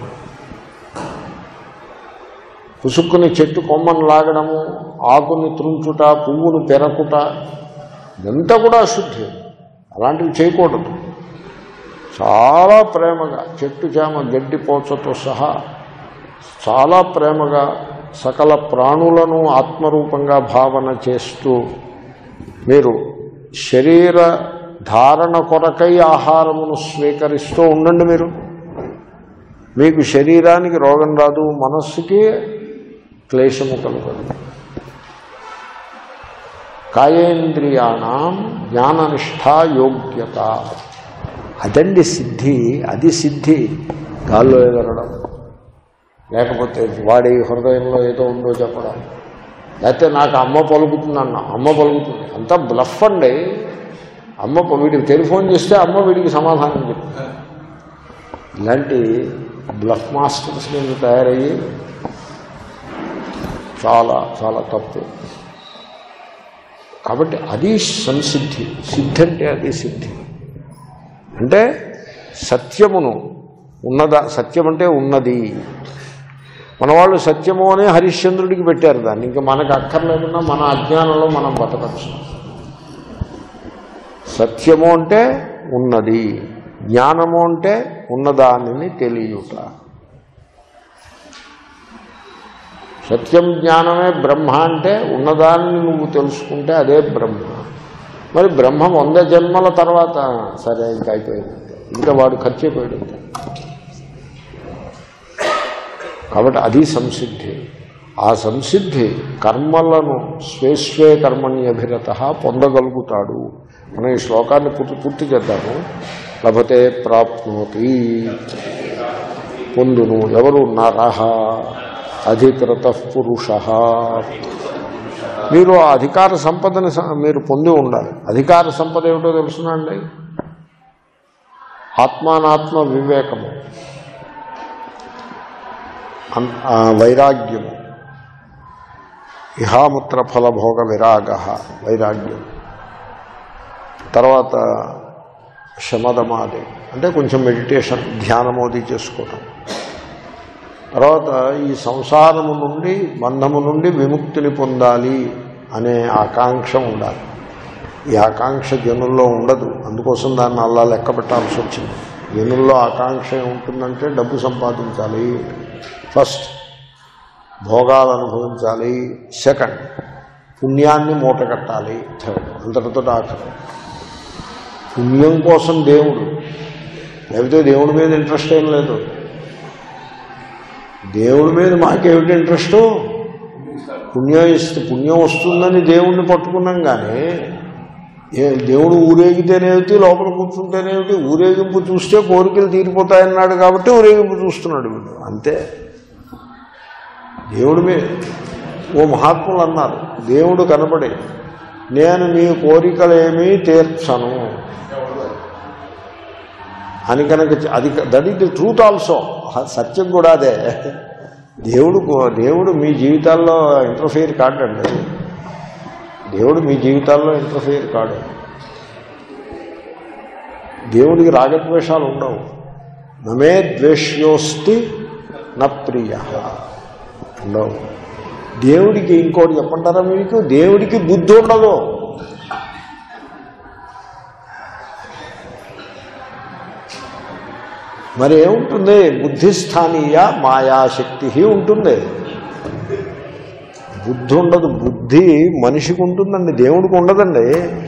పుసుక్కుని చెట్టు కొమ్మను లాగడము ఆకుని త్రుంచుట పువ్వును పెరకుట ఇదంతా కూడా అశుద్ధి అలాంటివి చేయకూడదు చాలా ప్రేమగా చెట్టు చేమ గడ్డి పోచతో సహా చాలా ప్రేమగా సకల ప్రాణులను ఆత్మరూపంగా భావన చేస్తూ మీరు శరీర ధారణ కొరకై ఆహారమును స్వీకరిస్తూ ఉండండి మీరు మీకు శరీరానికి రోగం రాదు మనస్సుకి క్లేశము కలుగదు కాయేంద్రియాణం జ్ఞాననిష్టా యోగ్యత అదండి సిద్ధి అది సిద్ధి గాల్లో ఎగరడం లేకపోతే వాడి హృదయంలో ఏదో ఉందో చెప్పడం లేకపోతే నాకు అమ్మ పలుకుతుంది అన్న అమ్మ పలుకుతుంది అంతా బ్లఫ్ అండి అమ్మ ప- వీడికి టెలిఫోన్ చేస్తే అమ్మ వీడికి సమాధానం చెప్తుంది ఇలాంటి బ్లఫ్ మాస్టర్స్ కింద తయారయ్యి చాలా చాలా తప్పు కాబట్టి అది సంసిద్ధి సిద్ధి అంటే అది సిద్ధి అంటే సత్యమును ఉన్నదా సత్యం అంటే ఉన్నది మన వాళ్ళు సత్యము అనే హరిశ్చంద్రుడికి పెట్టారు దాన్ని ఇంకా మనకు అక్కర్లేకుండా మన అజ్ఞానంలో మనం బతకచ్చు సత్యము అంటే ఉన్నది జ్ఞానము అంటే ఉన్నదానిని తెలియుట సత్యం జ్ఞానమే బ్రహ్మ అంటే ఉన్నదాన్ని నువ్వు తెలుసుకుంటే అదే బ్రహ్మ మరి బ్రహ్మ వంద జన్మల తర్వాత సరే ఇంకా అయిపోయింది ఇంకా వాడు ఖర్చు అయిపోయాడు ఇంకా. కాబట్టి అది సంసిద్ధి ఆ సంసిద్ధి కర్మలను స్వేస్వే కర్మణ్యభిరత పొందగలుగుతాడు మనం ఈ శ్లోకాన్ని పూర్తి పూర్తి చేద్దాము లభతే ప్రాప్నోతి పొందును ఎవరు నరహ అధికృత పురుష మీరు ఆ అధికార సంపదని స- మీరు పొంది ఉండాలి అధికార సంపద ఏమిటో తెలుసునండి ఆత్మానాత్మ వివేకము అన్- ఆ వైరాగ్యము ఇహాముత్ర ఫలభోగ విరాగ వైరాగ్యం తర్వాత శమదమాది అంటే కొంచెం మెడిటేషన్ ధ్యానమోది చేసుకోవటం తర్వాత ఈ సంసారము నుండి బంధము నుండి విముక్తిని పొందాలి అనే ఆకాంక్ష ఉండాలి ఈ ఆకాంక్ష జనుల్లో ఉండదు అందుకోసం దాన్ని అలా లెక్క పెట్టాల్సి వచ్చింది జనుల్లో ఆకాంక్ష ఏముంటుందంటే డబ్బు సంపాదించాలి ఫస్ట్ భోగాలు అనుభవించాలి సెకండ్ పుణ్యాన్ని మూట కట్టాలి థర్డ్ అంతటితో ఆఖరి పుణ్యం కోసం దేవుడు లేకపోతే దేవుడి మీద ఇంట్రెస్ట్ ఏం లేదు దేవుడి మీద మాకేమిటి ఇంట్రెస్ట్ పుణ్యం ఇస్తే పుణ్యం వస్తుందని దేవుణ్ణి పట్టుకున్నాం కానీ ఏ దేవుడు ఊరేగితేనేమిటి లోపల కూర్చుంటేనేమిటి ఊరేగింపు చూస్తే కోరికలు తీరిపోతాయన్నాడు కాబట్టి ఊరేగింపు చూస్తున్నాడు వీడు అంతే దేవుడి మీద ఓ మహాత్ములు అన్నారు దేవుడు కనపడి నేను మీ కోరికలేమీ తీర్చను అని కనుక చె- అది that is the truth also సత్యం కూడా అదే దేవుడు కో- దేవుడు మీ జీవితాల్లో ఇంటర్ఫియర్ కాడండి దేవుడు మీ జీవితాల్లో ఇంటర్ఫియర్ కాడు దేవుడికి రాగద్వేషాలు ఉండవు నమే ద్వేష్యోస్తి న ప్రియ ఉండవు దేవుడికి ఇంకోటి చెప్పంటారా మీకు దేవుడికి బుద్ధి ఉండదు మరి ఏముంటుంది బుద్ధిస్థానీయ మాయాశక్తి ఉంటుంది బుద్ధి ఉండదు బుద్ధి మనిషికి ఉంటుందండి దేవుడికి ఉండదండి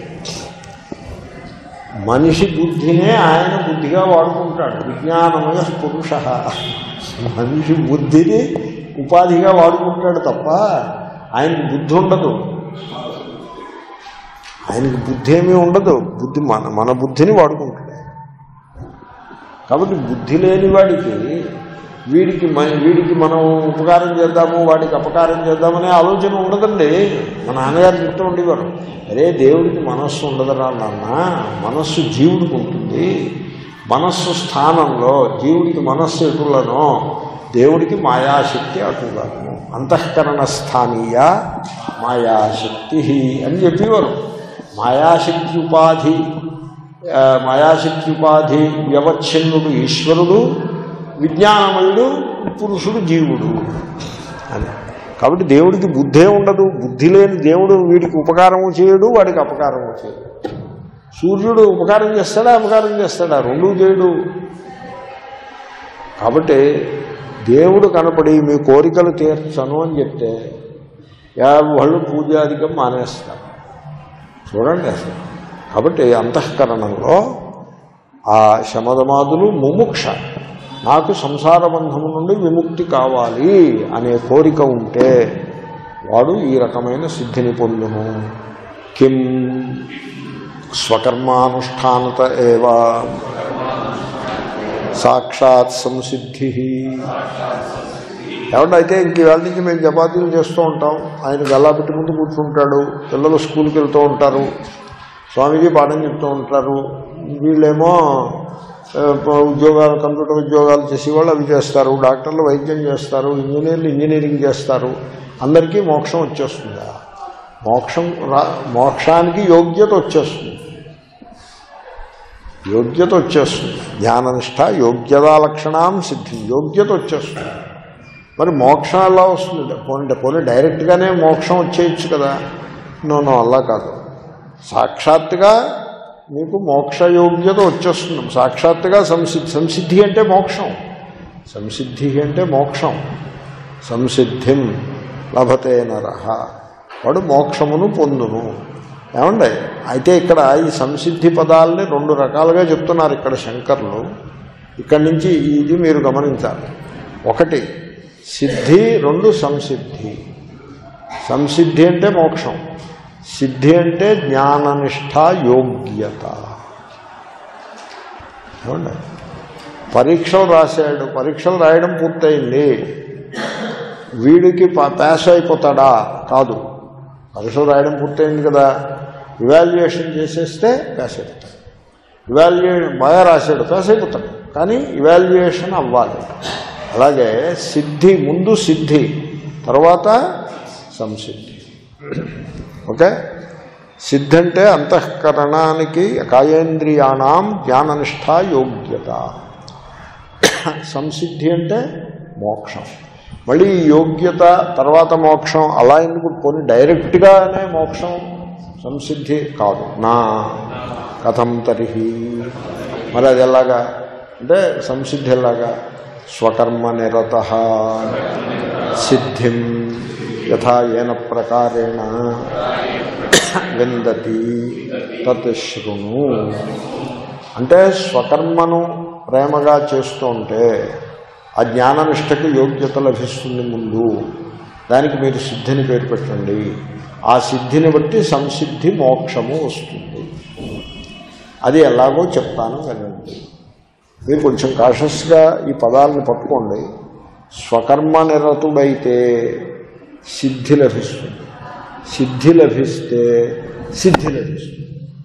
మనిషి బుద్ధినే ఆయన బుద్ధిగా వాడుకుంటాడు విజ్ఞానమయ పురుష మనిషి బుద్ధిని ఉపాధిగా వాడుకుంటాడు తప్ప ఆయనకి బుద్ధి ఉండదు ఆయనకి బుద్ధి ఏమీ ఉండదు బుద్ధి మన మన బుద్ధిని వాడుకుంటాడు కాబట్టి బుద్ధి లేని వాడికి వీడికి మ- వీడికి మనం ఉపకారం చేద్దాము వాడికి అపకారం చేద్దామనే ఆలోచన ఉండదండి మా నాన్నగారు చెప్తూ ఉండేవారు అరే దేవుడికి మనస్సు ఉండదురా నాన్న మనస్సు జీవుడికి ఉంటుంది మనస్సు స్థానంలో జీవుడికి మనస్సు ఎటులనో దేవుడికి మాయాశక్తి అటులను అంతఃకరణ స్థానీయ మాయాశక్తి అని చెప్పేవారు మాయాశక్తి ఉపాధి ఆ, మాయాశక్తి ఉపాధి వ్యవచ్ఛిన్నుడు ఈశ్వరుడు విజ్ఞానమయుడు పురుషుడు జీవుడు అని కాబట్టి దేవుడికి బుద్ధే ఉండదు బుద్ధి లేని దేవుడు వీడికి ఉపకారము చేయడు వాడికి అపకారము చేయడు సూర్యుడు ఉపకారం చేస్తాడా అపకారం చేస్తాడా రెండూ చేయడు కాబట్టి దేవుడు కనపడి మీ కోరికలు తీర్చను అని చెప్తే యా వాళ్ళు పూజాధికం మానేస్తారు చూడండి అసలు కాబట్టి అంతఃకరణంలో ఆ శమదమాదులు ముముక్ష నాకు సంసార బంధము నుండి విముక్తి కావాలి అనే కోరిక ఉంటే వాడు ఈ రకమైన సిద్ధిని పొందును కిం స్వకర్మానుష్ఠానత ఏవా సాక్షాత్ సంసిద్ధి ఏమంటే అయితే ఇంక ఇవాళ నుంచి మేము చపాతీలు చేస్తూ ఉంటాం ఆయన గల్లా పెట్టి ముందు కూర్చుంటాడు పిల్లలు స్కూల్కి వెళ్తూ ఉంటారు స్వామీజీ పాఠం చెప్తూ ఉంటారు వీళ్ళేమో ఆ, ఉద్యోగాలు కంప్యూటర్ ఉద్యోగాలు చేసేవాళ్ళు అవి చేస్తారు డాక్టర్లు వైద్యం చేస్తారు ఇంజనీర్లు ఇంజనీరింగ్ చేస్తారు అందరికీ మోక్షం వచ్చేస్తుందా మోక్షం రా మోక్షానికి యోగ్యత వచ్చేస్తుంది యోగ్యత వచ్చేస్తుంది జ్ఞాననిష్ట యోగ్యతా లక్షణం సిద్ధి యోగ్యత వచ్చేస్తుంది మరి మోక్షం ఎలా వస్తుంది పోనీ పోనీ డైరెక్ట్గానే మోక్షం వచ్చేయచ్చు కదా నో నో అలా కాదు సాక్షాత్తుగా మీకు మోక్ష యోగ్యత వచ్చేస్తుంది సాక్షాత్తుగా సంసిద్ధి సంసిద్ధి అంటే మోక్షం సంసిద్ధి అంటే మోక్షం సంసిద్ధిం లభతే నరహ వాడు మోక్షమును పొందును ఏమండి అయితే ఇక్కడ ఈ సంసిద్ధి పదాలని రెండు రకాలుగా చెప్తున్నారు ఇక్కడ శంకర్లు ఇక్కడి నుంచి ఇది మీరు గమనించాలి ఒకటి సిద్ధి రెండు సంసిద్ధి సంసిద్ధి అంటే మోక్షం సిద్ధి అంటే జ్ఞాననిష్ట యోగ్యత ఏమండి పరీక్షలు రాశాడు పరీక్షలు రాయడం పూర్తయింది వీడికి పా- పాస్ అయిపోతాడా కాదు పరీక్షలు రాయడం పూర్తయింది కదా ఇవాల్యుయేషన్ చేసేస్తే పాస్ అయిపోతాడు ఇవాల్యుయేషన్ బాగా రాశాడు పాస్ అయిపోతాడు కానీ ఇవాల్యుయేషన్ అవ్వాలి అలాగే సిద్ధి ముందు సిద్ధి తర్వాత సంసిద్ధి ఓకే సిద్ధి అంటే అంతఃకరణానికి కాయేంద్రియాణం జ్ఞాననిష్ట యోగ్యత సంసిద్ధి అంటే మోక్షం మళ్ళీ ఈ యోగ్యత తర్వాత మోక్షం అలా ఎందుకు పోనీ డైరెక్ట్గానే మోక్షం సంసిద్ధి కాదు నా కథం తరిహి మరి అది ఎలాగా అంటే సంసిద్ధి ఎలాగా స్వకర్మ నిరత సిద్ధిం యథా ఏన ప్రకారేణ విందతి తత్ శృణు అంటే స్వకర్మను ప్రేమగా చేస్తూ ఉంటే ఆ జ్ఞాననిష్టకి యోగ్యత లభిస్తుంది ముందు దానికి మీరు సిద్ధిని పేరు పెట్టండి ఆ సిద్ధిని బట్టి సంసిద్ధి మోక్షము వస్తుంది అది ఎలాగో చెప్తాను వినండి మీరు కొంచెం కాషస్గా ఈ పదాలను పట్టుకోండి స్వకర్మ నిరతుడైతే సిద్ధి లభిస్తుంది సిద్ధి లభిస్తే సిద్ధి లభిస్తుంది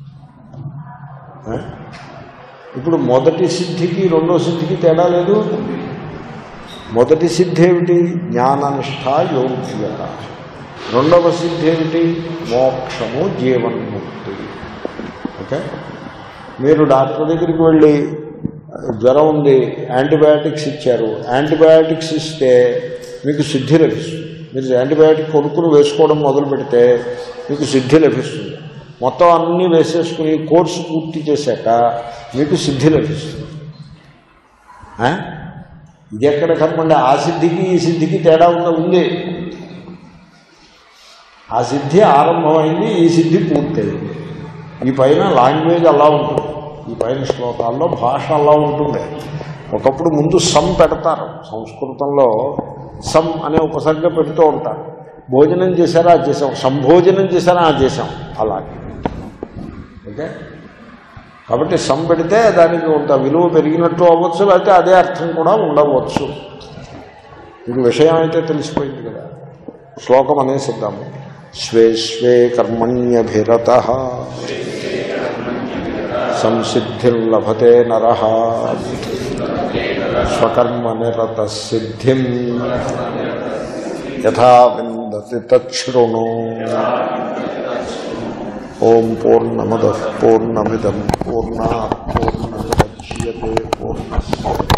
ఆ? ఇప్పుడు మొదటి సిద్ధికి రెండో సిద్ధికి తేడా లేదు మొదటి సిద్ధి ఏమిటి జ్ఞాననిష్ట యోగ్యత రెండవ సిద్ధి ఏమిటి మోక్షము జీవన్ముక్తి ఓకే మీరు డాక్టర్ దగ్గరికి వెళ్ళి జ్వరం ఉంది యాంటీబయాటిక్స్ ఇచ్చారు యాంటీబయాటిక్స్ ఇస్తే మీకు సిద్ధి లభిస్తుంది మీరు యాంటీబయాటిక్ కొనుక్కుని వేసుకోవడం మొదలు పెడితే మీకు సిద్ధి లభిస్తుంది మొత్తం అన్నీ వేసేసుకుని కోర్సు పూర్తి చేశాక మీకు సిద్ధి లభిస్తుంది ఆ? ఇది ఎక్కడ కర్మండి ఆ సిద్ధికి ఈ సిద్ధికి తేడా ఉన్న ఉంది ఆ సిద్ధి ఆరంభమైంది ఈ సిద్ధి పూర్తయింది ఈ పైన లాంగ్వేజ్ అలా ఉంటుంది ఈ పైన శ్లోకాల్లో భాష అలా ఉంటుంది ఒకప్పుడు ముందు సమ్ పెడతారు సంస్కృతంలో సమ్ అనే ఉపసర్గ పెడుతూ ఉంటారు భోజనం చేశారా అది చేసాం సంభోజనం చేశారా అది చేసాం అలాగే ఓకే కాబట్టి సమ్ పెడితే దానికి కొంత విలువ పెరిగినట్టు అవ్వచ్చు లేకపోతే అదే అర్థం కూడా ఉండవచ్చు మీకు విషయం అయితే తెలిసిపోయింది కదా శ్లోకం అనేసిద్దాము స్వే స్వే కర్మణ్యభిరత సంసిద్ధిర్లభతే నర స్వకర్మ నిరత సిద్ధిం యథా విందతి తృణు ఓం పూర్ణమద పూర్ణమిదం పూర్ణా పూర్ణముద్యతే పూర్ణ